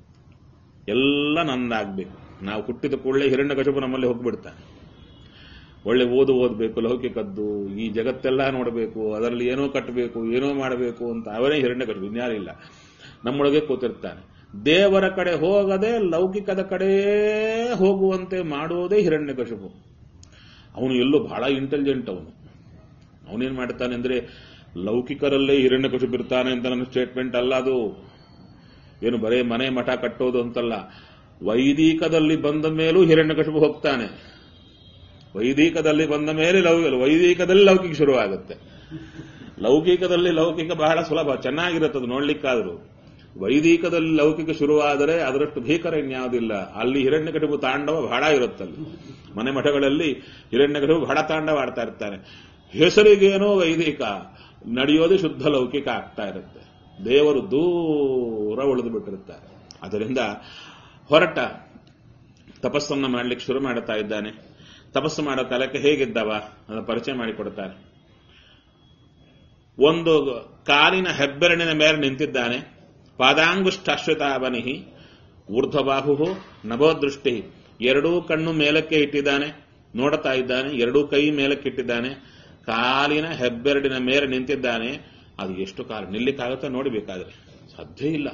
ಎಲ್ಲ ನಂದಾಗಬೇಕು ನಾವು ಹುಟ್ಟಿದ ಕೂಡಲೇ ಹಿರಣ್ಯಕಶಿಪು ನಮ್ಮಲ್ಲಿ ಹೋಗ್ಬಿಡ್ತಾನೆ ಒಳ್ಳೆ ಓದು ಓದಬೇಕು ಲೌಕಿಕದ್ದು ಈ ಜಗತ್ತೆಲ್ಲ ನೋಡಬೇಕು ಅದರಲ್ಲಿ ಏನೋ ಕಟ್ಟಬೇಕು ಏನೋ ಮಾಡಬೇಕು ಅಂತ ಅವನೇ ಹಿರಣ್ಯಕಶಿಪು ಇನ್ಯಾರಿಲ್ಲ ನಮ್ಮೊಳಗೆ ಕೂತಿರ್ತಾನೆ ದೇವರ ಕಡೆ ಹೋಗದೆ ಲೌಕಿಕದ ಕಡೆ ಹೋಗುವಂತೆ ಮಾಡುವುದೇ ಹಿರಣ್ಯಕಶಿಪು ಅವನು ಎಲ್ಲೋ ಬಹಳ ಇಂಟೆಲಿಜೆಂಟ್ ಅವನು ಅವನೇನ್ ಮಾಡ್ತಾನೆ ಅಂದ್ರೆ ಲೌಕಿಕರಲ್ಲೇ ಹಿರಣ್ಯಕಶಿಪು ಇರ್ತಾನೆ ಅಂತ ನನ್ನ ಸ್ಟೇಟ್ಮೆಂಟ್ ಅಲ್ಲ ಅದು ಏನು ಬರೇ ಮನೆ ಮಠ ಕಟ್ಟೋದು ಅಂತಲ್ಲ ವೈದಿಕದಲ್ಲಿ ಬಂದ ಮೇಲೂ ಹಿರಣ್ಯಕಶಿಪು ಹೋಗ್ತಾನೆ ವೈದಿಕದಲ್ಲಿ ಬಂದ ಮೇಲೆ ಲೌಕಿಕ ವೈದಿಕದಲ್ಲಿ ಲೌಕಿಕ ಶುರುವಾಗುತ್ತೆ ಲೌಕಿಕದಲ್ಲಿ ಲೌಕಿಕ ಬಹಳ ಸುಲಭ ಚೆನ್ನಾಗಿರುತ್ತೆ ಅದು ನೋಡ್ಲಿಕ್ಕಾದ್ರೂ ವೈದಿಕದಲ್ಲಿ ಲೌಕಿಕ ಶುರುವಾದರೆ ಅದರಷ್ಟು ಭೀಕರ ಇನ್ಯಾವುದಿಲ್ಲ ಅಲ್ಲಿ ಹಿರಣ್ಯಕಟಿಪು ತಾಂಡವ ಬಹಳ ಇರುತ್ತಲ್ಲಿ ಮನೆ ಮಠಗಳಲ್ಲಿ ಹಿರಣ್ಯಕಟಿಪು ಬಹಳ ತಾಂಡವ ಆಡ್ತಾ ಇರ್ತಾನೆ ಹೆಸರಿಗೇನೋ ವೈದಿಕ ನಡೆಯೋದು ಶುದ್ಧ ಲೌಕಿಕ ಆಗ್ತಾ ಇರುತ್ತೆ ದೇವರು ದೂರ ಉಳಿದು ಬಿಟ್ಟಿರುತ್ತಾರೆ ಅದರಿಂದ ಹೊರಟ ತಪಸ್ಸನ್ನ ಮಾಡ್ಲಿಕ್ಕೆ ಶುರು ಮಾಡುತ್ತಾ ಇದ್ದಾನೆ ತಪಸ್ಸು ಮಾಡೋ ಕಾಲಕ್ಕೆ ಹೇಗಿದ್ದವ ಅದನ್ನ ಪರಿಚಯ ಮಾಡಿಕೊಡ್ತಾರೆ ಒಂದು ಕಾಲಿನ ಹೆಬ್ಬೆರಳಿನ ಮೇಲೆ ನಿಂತಿದ್ದಾನೆ ಪಾದಾಂಗುಷ್ಟಾಶ್ವತಾವನಿಹಿ ಊರ್ಧ್ವಬಾಹು ನಭೋದೃಷ್ಟಿ ಎರಡೂ ಕಣ್ಣು ಮೇಲಕ್ಕೆ ಇಟ್ಟಿದ್ದಾನೆ ನೋಡುತ್ತಾ ಇದ್ದಾನೆ ಎರಡೂ ಕೈ ಮೇಲಕ್ಕೆ ಇಟ್ಟಿದ್ದಾನೆ ಕಾಲಿನ ಹೆಬ್ಬೆರಡಿನ ಮೇಲೆ ನಿಂತಿದ್ದಾನೆ ಅದು ಎಷ್ಟು ಕಾಲ ನಿಲ್ಲಿಕ್ಕಾಗುತ್ತೋ ನೋಡಬೇಕಾದ್ರೆ ಸಾಧ್ಯ ಇಲ್ಲ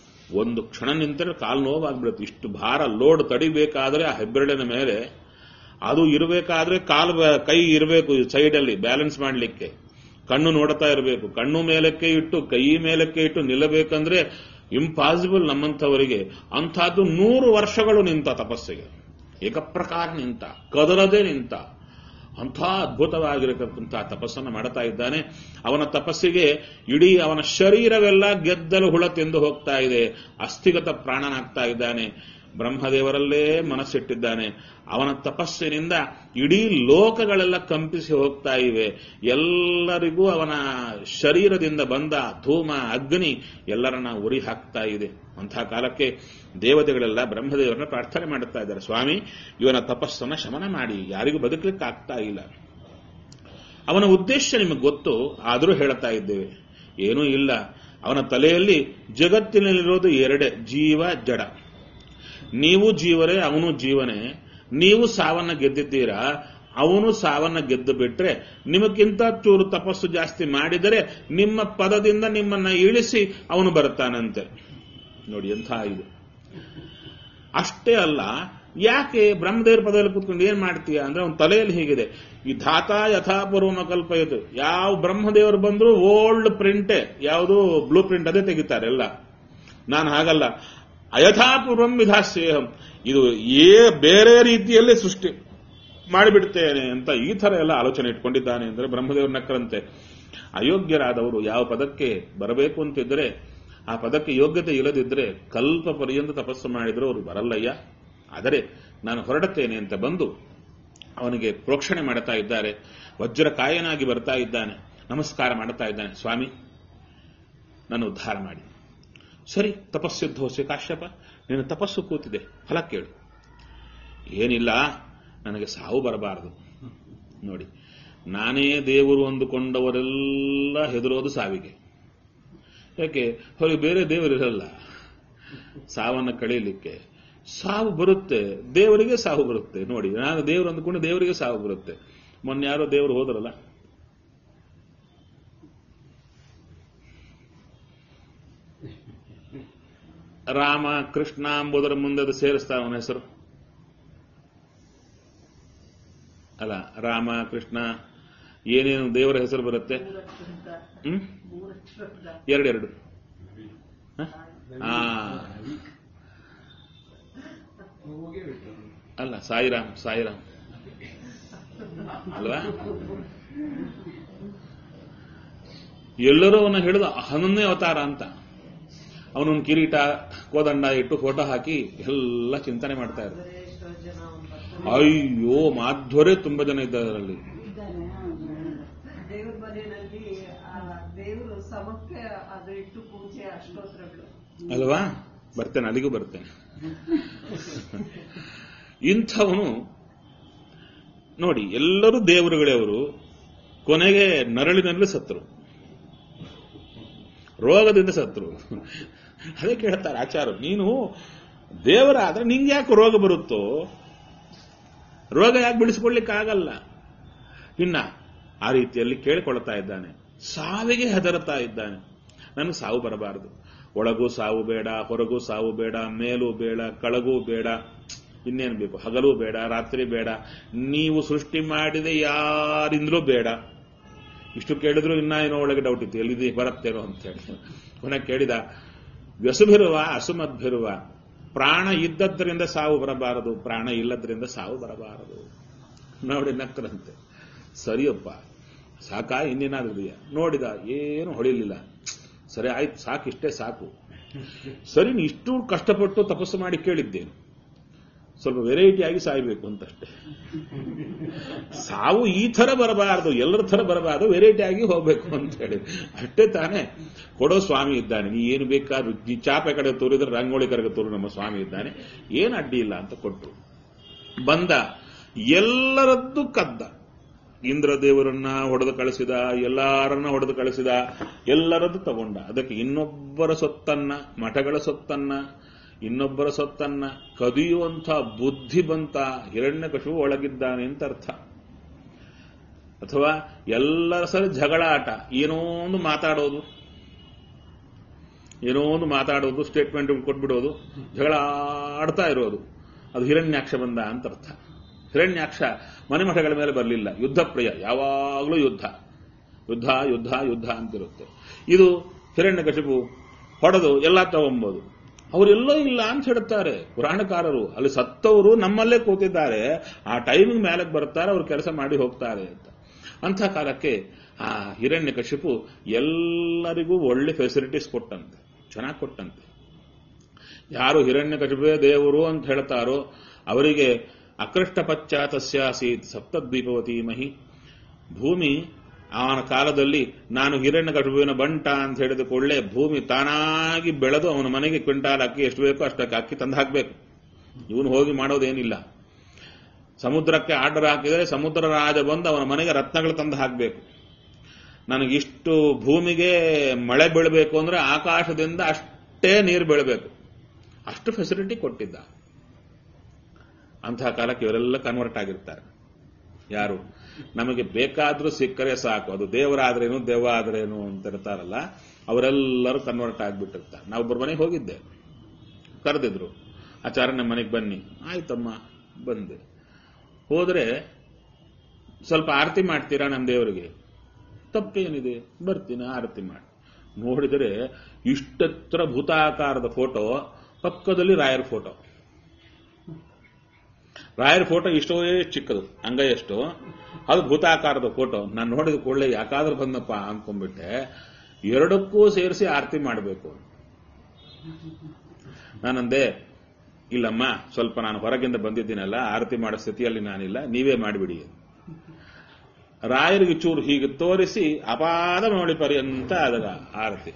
ಒಂದು ಕ್ಷಣ ನಿಂತರೆ ಕಾಲು ನೋವಾಗ್ಬಿಡುತ್ತೆ ಇಷ್ಟು ಭಾರ ಲೋಡ್ ತಡಿಬೇಕಾದ್ರೆ ಆ ಹೆಬ್ಬೆರಳಿನ ಮೇಲೆ ಅದು ಇರಬೇಕಾದ್ರೆ ಕಾಲು ಬ- ಕೈ ಇರಬೇಕು ಸೈಡಲ್ಲಿ ಬ್ಯಾಲೆನ್ಸ್ ಮಾಡಲಿಕ್ಕೆ ಕಣ್ಣು ನೋಡ್ತಾ ಇರಬೇಕು ಕಣ್ಣು ಮೇಲಕ್ಕೆ ಇಟ್ಟು ಕೈ ಮೇಲಕ್ಕೆ ಇಟ್ಟು ನಿಲ್ಲಬೇಕಂದ್ರೆ ಇಂಪಾಸಿಬಲ್ ನಮ್ಮಂಥವರಿಗೆ ಅಂಥದ್ದು ನೂರು ವರ್ಷಗಳು ನಿಂತ ತಪಸ್ಸಿಗೆ ಏಕಪ್ರಕಾರ ನಿಂತ ಕದರದೆ ನಿಂತ ಅಂಥ ಅದ್ಭುತವಾಗಿರತಕ್ಕಂಥ ತಪಸ್ಸನ್ನು ಮಾಡ್ತಾ ಇದ್ದಾನೆ ಅವನ ತಪಸ್ಸಿಗೆ ಇಡೀ ಅವನ ಶರೀರವೆಲ್ಲ ಗೆದ್ದಲು ಹುಳ ತಿಂದು ಹೋಗ್ತಾ ಇದೆ ಅಸ್ಥಿಗತ ಪ್ರಾಣನಾಗ್ತಾ ಇದ್ದಾನೆ ಬ್ರಹ್ಮದೇವರಲ್ಲೇ ಮನಸ್ಸಿಟ್ಟಿದ್ದಾನೆ ಅವನ ತಪಸ್ಸಿನಿಂದ ಇಡೀ ಲೋಕಗಳೆಲ್ಲ ಕಂಪಿಸಿ ಹೋಗ್ತಾ ಇವೆ ಎಲ್ಲರಿಗೂ ಅವನ ಶರೀರದಿಂದ ಬಂದ ಧೂಮ ಅಗ್ನಿ ಎಲ್ಲರನ್ನ ಉರಿ ಹಾಕ್ತಾ ಇದೆ ಅಂತಹ ಕಾಲಕ್ಕೆ ದೇವತೆಗಳೆಲ್ಲ ಬ್ರಹ್ಮದೇವರನ್ನ ಪ್ರಾರ್ಥನೆ ಮಾಡುತ್ತಾ ಇದ್ದಾರೆ ಸ್ವಾಮಿ ಇವನ ತಪಸ್ಸನ್ನ ಶಮನ ಮಾಡಿ ಯಾರಿಗೂ ಬದುಕಲಿಕ್ಕೆ ಆಗ್ತಾ ಇಲ್ಲ ಅವನ ಉದ್ದೇಶ ನಿಮಗೆ ಗೊತ್ತು ಆದರೂ ಹೇಳ್ತಾ ಇದ್ದೇವೆ ಏನೂ ಇಲ್ಲ ಅವನ ತಲೆಯಲ್ಲಿ ಜಗತ್ತಿನಲ್ಲಿರೋದು ಎರಡೇ ಜೀವ ಜಡ ನೀವು ಜೀವರೇ ಅವನು ಜೀವನೇ ನೀವು ಸಾವನ್ನ ಗೆದ್ದಿದ್ದೀರಾ ಅವನು ಸಾವನ್ನ ಗೆದ್ದು ಬಿಟ್ರೆ ನಿಮಗಿಂತ ಚೂರು ತಪಸ್ಸು ಜಾಸ್ತಿ ಮಾಡಿದರೆ ನಿಮ್ಮ ಪದದಿಂದ ನಿಮ್ಮನ್ನ ಇಳಿಸಿ ಅವನು ಬರುತ್ತಾನಂತೆ ನೋಡಿ ಎಂಥ ಇದು ಅಷ್ಟೇ ಅಲ್ಲ ಯಾಕೆ ಬ್ರಹ್ಮದೇವ್ರ ಪದದಲ್ಲಿ ಕೂತ್ಕೊಂಡು ಏನ್ ಮಾಡ್ತೀಯ ಅಂದ್ರೆ ಅವನ ತಲೆಯಲ್ಲಿ ಹೀಗಿದೆ ಈ ಧಾತ ಯಥಾಪೂರ್ವಮ ಕಲ್ಪಯಿತು ಯಾವ ಬ್ರಹ್ಮದೇವರು ಬಂದ್ರು ಓಲ್ಡ್ ಪ್ರಿಂಟೇ ಯಾವುದು ಬ್ಲೂ ಪ್ರಿಂಟ್ ಅದೇ ತೆಗಿತಾರೆ ಎಲ್ಲ ನಾನು ಹಾಗಲ್ಲ ಅಯಥಾಪೂರ್ವಂ ವಿಧಾಸ್ಯೇಹಂ ಇದು ಏ ಬೇರೆ ರೀತಿಯಲ್ಲಿ ಸೃಷ್ಟಿ ಮಾಡಿಬಿಡ್ತೇನೆ ಅಂತ ಈ ತರ ಎಲ್ಲ ಆಲೋಚನೆ ಇಟ್ಕೊಂಡಿದ್ದಾನೆ ಅಂದ್ರೆ ಬ್ರಹ್ಮದೇವ್ರ ನಕ್ಕರಂತೆ ಅಯೋಗ್ಯರಾದವರು ಯಾವ ಪದಕ್ಕೆ ಬರಬೇಕು ಅಂತಿದ್ರೆ ಆ ಪದಕ್ಕೆ ಯೋಗ್ಯತೆ ಇಲ್ಲದಿದ್ರೆ ಕಲ್ಪ ಪರ್ಯಂತ ತಪಸ್ಸು ಮಾಡಿದ್ರು ಅವರು ಬರಲ್ಲಯ್ಯ ಆದರೆ ನಾನು ಹೊರಡುತ್ತೇನೆ ಅಂತ ಬಂದು ಅವನಿಗೆ ಪ್ರೋಕ್ಷಣೆ ಮಾಡ್ತಾ ಇದ್ದಾರೆ ವಜ್ರಕಾಯನಾಗಿ ಬರ್ತಾ ಇದ್ದಾನೆ ನಮಸ್ಕಾರ ಮಾಡ್ತಾ ಇದ್ದಾನೆ ಸ್ವಾಮಿ ನನ್ನ ಉದ್ಧಾರ ಮಾಡಿ ಸರಿ ತಪಸ್ಸಿದ್ದೋಸೆ ಕಾಶ್ಯಪ ನಿನ್ನ ತಪಸ್ಸು ಕೂತಿದೆ ಫಲ ಕೇಳು ಏನಿಲ್ಲ ನನಗೆ ಸಾವು ಬರಬಾರದು ನೋಡಿ ನಾನೇ ದೇವರು ಅಂದುಕೊಂಡವರೆಲ್ಲ ಹೆದರೋದು ಸಾವಿಗೆ ಯಾಕೆ ಹೊರಗೆ ಬೇರೆ ದೇವರಿರಲ್ಲ ಸಾವನ್ನು ಕಳೀಲಿಕ್ಕೆ ಸಾವು ಬರುತ್ತೆ ದೇವರಿಗೆ ಸಾವು ಬರುತ್ತೆ ನೋಡಿ ನಾನು ದೇವರು ಅಂದ್ಕೊಂಡು ದೇವರಿಗೆ ಸಾವು ಬರುತ್ತೆ ಮೊನ್ನೆ ಯಾರೋ ದೇವರು ಹೋದ್ರಲ್ಲ ರಾಮ ಕೃಷ್ಣ ಎಂಬುದರ ಮುಂದೆ ಅದು ಸೇರಿಸ್ತಾ ಅವನ ಹೆಸರು ಅಲ್ಲ ರಾಮ ಕೃಷ್ಣ ಏನೇನು ದೇವರ ಹೆಸರು ಬರುತ್ತೆ ಹ್ಮ್ ಎರಡೆರಡು ಹ? ಆ ಅಲ್ಲ ಸಾಯಿರಾಮ್ ಸಾಯಿರಾಮ್ ಅಲ್ವಾ ಎಲ್ಲರೂ ಅವನ್ನ ಹೇಳಿದ ಹನ್ನೊಂದನೇ ಅವತಾರ ಅಂತ ಅವನೊಂದು ಕಿರೀಟ ಕೋದಂಡ ಇಟ್ಟು ಫೋಟೋ ಹಾಕಿ ಎಲ್ಲ ಚಿಂತನೆ ಮಾಡ್ತಾ ಇದ್ರು ಎಷ್ಟೋ ಜನ ಅಯ್ಯೋ ಮಾಧ್ವರೇ ತುಂಬಾ ಜನ ಇದ್ದಾರೆ ಅದರಲ್ಲಿ ದೇವ್ರ ಮನೆಯಲ್ಲಿ ಆ ದೇವರು ಸಮಕ್ಕೆ ಅದು ಇಟ್ಟು ಪೂಜೆ ಅಷ್ಟೋತ್ರಗಳು ಅಲ್ವಾ ಬರ್ತೇನೆ ಅಲ್ಲಿಗೂ ಬರ್ತೇನೆ ಇಂಥವನು ನೋಡಿ ಎಲ್ಲರೂ ದೇವರುಗಳೇ ಅವರು ಕೊನೆಗೆ ನರಳಿನಲ್ಲಿ ಸತ್ರು ರೋಗದಿಂದ ಸತ್ರು ಅದೇ ಕೇಳ್ತಾರೆ ಆಚಾರ ನೀನು ದೇವರಾದ್ರೆ ನಿಂಗೆ ಯಾಕೆ ರೋಗ ಬರುತ್ತೋ ರೋಗ ಯಾಕೆ ಬಿಡಿಸ್ಕೊಳ್ಲಿಕ್ಕೆ ಆಗಲ್ಲ ಇನ್ನ ಆ ರೀತಿಯಲ್ಲಿ ಕೇಳಿಕೊಳ್ತಾ ಇದ್ದಾನೆ ಸಾವಿಗೆ ಹೆದರುತ್ತಾ ಇದ್ದಾನೆ ನನಗೆ ಸಾವು ಬರಬಾರದು ಒಳಗೂ ಸಾವು ಬೇಡ ಹೊರಗೂ ಸಾವು ಬೇಡ ಮೇಲೂ ಬೇಡ ಕೆಳಗೂ ಬೇಡ ಇನ್ನೇನು ಬೇಕು ಹಗಲು ಬೇಡ ರಾತ್ರಿ ಬೇಡ ನೀವು ಸೃಷ್ಟಿ ಮಾಡಿದ ಯಾರಿಂದಲೂ ಬೇಡ ಇಷ್ಟು ಕೇಳಿದ್ರು ಇನ್ನ ಏನೋ ಒಳಗೆ ಡೌಟ್ ಇತ್ತು ಎಲ್ಲಿದೆ ಬರುತ್ತೇನೋ ಅಂತ ಹೇಳಿ ಕೊನೆ ಕೇಳಿದ ವ್ಯಸುಭಿರುವ ಅಸುಮದ್ಭಿರುವ ಪ್ರಾಣ ಇದ್ದದ್ರಿಂದ ಸಾವು ಬರಬಾರದು ಪ್ರಾಣ ಇಲ್ಲದ್ರಿಂದ ಸಾವು ಬರಬಾರದು ನೋಡಿ ನಕ್ಕರಂತೆ ಸರಿಯಪ್ಪ ಸಾಕ ಇನ್ನೇನಾದ್ರೂ ಇದೆಯಾ ನೋಡಿದ ಏನು ಹೊಳಿಲಿಲ್ಲ ಸರಿ ಆಯ್ತು ಸಾಕು ಇಷ್ಟೇ ಸಾಕು ಸರಿ ನೀ ಇಷ್ಟು ಕಷ್ಟಪಟ್ಟು ತಪಸ್ಸು ಮಾಡಿ ಕೇಳಿದ್ದೇನು ಸ್ವಲ್ಪ ವೆರೈಟಿ ಆಗಿ ಸಾಯ್ಬೇಕು ಅಂತಷ್ಟೇ ಸಾವು ಈ ತರ ಬರಬಾರದು ಎಲ್ಲರ ತರ ಬರಬಾರದು ವೆರೈಟಿ ಆಗಿ ಹೋಗ್ಬೇಕು ಅಂತ ಹೇಳಿ ಅಷ್ಟೇ ತಾನೇ ಕೊಡೋ ಸ್ವಾಮಿ ಇದ್ದಾನೆ ನೀ ಏನು ಬೇಕಾದ್ರೂ ಈ ಚಾಪೆ ಕಡೆ ತೋರಿದ್ರೆ ರಂಗೋಳಿ ಕರೆಗೆ ತೋರು ನಮ್ಮ ಸ್ವಾಮಿ ಇದ್ದಾನೆ ಏನು ಅಡ್ಡಿ ಇಲ್ಲ ಅಂತ ಕೊಟ್ಟರು ಬಂದ ಎಲ್ಲರದ್ದು ಕದ್ದ ಇಂದ್ರ ದೇವರನ್ನ ಹೊಡೆದು ಕಳಿಸಿದ ಎಲ್ಲರನ್ನ ಹೊಡೆದು ಕಳಿಸಿದ ಎಲ್ಲರದ್ದು ತಗೊಂಡ ಅದಕ್ಕೆ ಇನ್ನೊಬ್ಬರ ಸೊತ್ತನ್ನ ಮಠಗಳ ಸೊತ್ತನ್ನ ಇನ್ನೊಬ್ಬರ ಸೊತ್ತನ್ನ ಕದಿಯುವಂಥ ಬುದ್ಧಿ ಬಂತ ಹಿರಣ್ಯಕಶು ಒಳಗಿದ್ದಾನೆ ಅಂತ ಅರ್ಥ ಅಥವಾ ಎಲ್ಲರ ಸರಿ ಜಗಳ ಆಟ ಏನೋ ಒಂದು ಮಾತಾಡೋದು ಏನೋ ಒಂದು ಮಾತಾಡೋದು ಸ್ಟೇಟ್ಮೆಂಟ್ ಕೊಟ್ಬಿಡೋದು ಜಗಳ ಆಡ್ತಾ ಇರೋದು ಅದು ಹಿರಣ್ಯಾಕ್ಷ ಬಂದ ಅಂತ ಅರ್ಥ ಹಿರಣ್ಯಾಕ್ಷ ಮನೆಮಠಗಳ ಮೇಲೆ ಬರಲಿಲ್ಲ ಯುದ್ಧ ಪ್ರಿಯ ಯಾವಾಗಲೂ ಯುದ್ಧ ಯುದ್ಧ ಯುದ್ಧ ಯುದ್ಧ ಅಂತಿರುತ್ತೆ ಇದು ಹಿರಣ್ಯಕಶಿಪು ಹೊಡೆದು ಎಲ್ಲ ತಗೊಂಬೋದು ಅವರೆಲ್ಲೋ ಇಲ್ಲ ಅಂತ ಹೇಳ್ತಾರೆ ಪುರಾಣಕಾರರು ಅಲ್ಲಿ ಸತ್ತವರು ನಮ್ಮಲ್ಲೇ ಕೂತಿದ್ದಾರೆ ಆ ಟೈಮಿಂಗ್ ಮೇಲಕ್ಕೆ ಬರ್ತಾರೆ ಅವ್ರು ಕೆಲಸ ಮಾಡಿ ಹೋಗ್ತಾರೆ ಅಂತ ಅಂಥ ಕಾಲಕ್ಕೆ ಆ ಹಿರಣ್ಯಕಶಿಪು ಎಲ್ಲರಿಗೂ ಒಳ್ಳೆ ಫೆಸಿಲಿಟೀಸ್ ಕೊಟ್ಟಂತೆ ಚೆನ್ನಾಗಿ ಕೊಟ್ಟಂತೆ ಯಾರು ಹಿರಣ್ಯಕಶಿಪೇ ದೇವರು ಅಂತ ಹೇಳ್ತಾರೋ ಅವರಿಗೆ ಅಕೃಷ್ಟ ಪಶ್ಚಾತಸ್ಯಾಸೀತ್ ಸಪ್ತದ್ವೀಪವತಿ ಮಹಿ ಭೂಮಿ ಅವನ ಕಾಲದಲ್ಲಿ ನಾನು ಹಿರಣ್ಯಕಶಿಪುವಿನ ಬಂಟ ಅಂತ ಹೇಳಿದ ಕೂಡಲೇ ಭೂಮಿ ತಾನಾಗಿ ಬೆಳೆದು ಅವನ ಮನೆಗೆ ಕ್ವಿಂಟಾಲ್ ಅಕ್ಕಿ ಎಷ್ಟು ಬೇಕೋ ಅಷ್ಟಕ್ಕೆ ಅಕ್ಕಿ ತಂದು ಹಾಕಬೇಕು ಇವನು ಹೋಗಿ ಮಾಡೋದೇನಿಲ್ಲ ಸಮುದ್ರಕ್ಕೆ ಆರ್ಡರ್ ಹಾಕಿದರೆ ಸಮುದ್ರ ರಾಜ ಬಂದು ಅವನ ಮನೆಗೆ ರತ್ನಗಳು ತಂದು ಹಾಕಬೇಕು ನನಗಿಷ್ಟು ಭೂಮಿಗೆ ಮಳೆ ಬೀಳಬೇಕು ಅಂದ್ರೆ ಆಕಾಶದಿಂದ ಅಷ್ಟೇ ನೀರು ಬೀಳಬೇಕು ಅಷ್ಟು ಫೆಸಿಲಿಟಿ ಕೊಟ್ಟಿದ್ದ ಅಂತಹ ಕಾಲಕ್ಕೆ ಇವರೆಲ್ಲ ಕನ್ವರ್ಟ್ ಆಗಿರ್ತಾರೆ ಯಾರು ನಮಗೆ ಬೇಕಾದ್ರೂ ಸಿಕ್ಕರೆ ಸಾಕು ಅದು ದೇವರಾದ್ರೇನು ದೆವ್ವ ಆದ್ರೇನು ಅಂತ ಇರ್ತಾರಲ್ಲ ಅವರೆಲ್ಲರೂ ಕನ್ವರ್ಟ್ ಆಗಿಬಿಟ್ಟಿರ್ತಾರೆ ನಾವೊಬ್ಬರ ಮನೆಗೆ ಹೋಗಿದ್ದೆ ಕರೆದಿದ್ರು ಆಚಾರ್ಯ ನಮ್ಮ ಮನೆಗೆ ಬನ್ನಿ ಆಯ್ತಮ್ಮ ಬಂದೆ ಹೋದ್ರೆ ಸ್ವಲ್ಪ ಆರತಿ ಮಾಡ್ತೀರಾ ನಮ್ಮ ದೇವರಿಗೆ ತಪ್ಪೇನಿದೆ ಬರ್ತೀನಿ ಆರತಿ ಮಾಡಿ ನೋಡಿದರೆ ಇಷ್ಟತ್ರ ಭೂತಾಕಾರದ ಫೋಟೋ ಪಕ್ಕದಲ್ಲಿ ರಾಯರ ಫೋಟೋ ರಾಯರ ಫೋಟೋ ಇಷ್ಟೋ ಚಿಕ್ಕದು ಅಂಗ ಎಷ್ಟು ಅದು ಭೂತಾಕಾರದ ಫೋಟೋ ನಾನು ನೋಡಿದ ಕೂಡಲೇ ಯಾಕಾದ್ರೂ ಬಂದಪ್ಪ ಅನ್ಕೊಂಡ್ಬಿಟ್ಟೆ ಎರಡಕ್ಕೂ ಸೇರಿಸಿ ಆರತಿ ಮಾಡಬೇಕು ನಾನಂದೆ ಇಲ್ಲಮ್ಮ ಸ್ವಲ್ಪ ನಾನು ಹೊರಗಿಂದ ಬಂದಿದ್ದೀನಲ್ಲ ಆರತಿ ಮಾಡೋ ಸ್ಥಿತಿಯಲ್ಲಿ ನಾನಿಲ್ಲ ನೀವೇ ಮಾಡಿಬಿಡಿ ರಾಯರಿಗೆ ಚೂರು ಹೀಗೆ ತೋರಿಸಿ ಅಪಾದ ನೋಡಿ ಪರ್ಯಂತ ಅದರ ಆರತಿ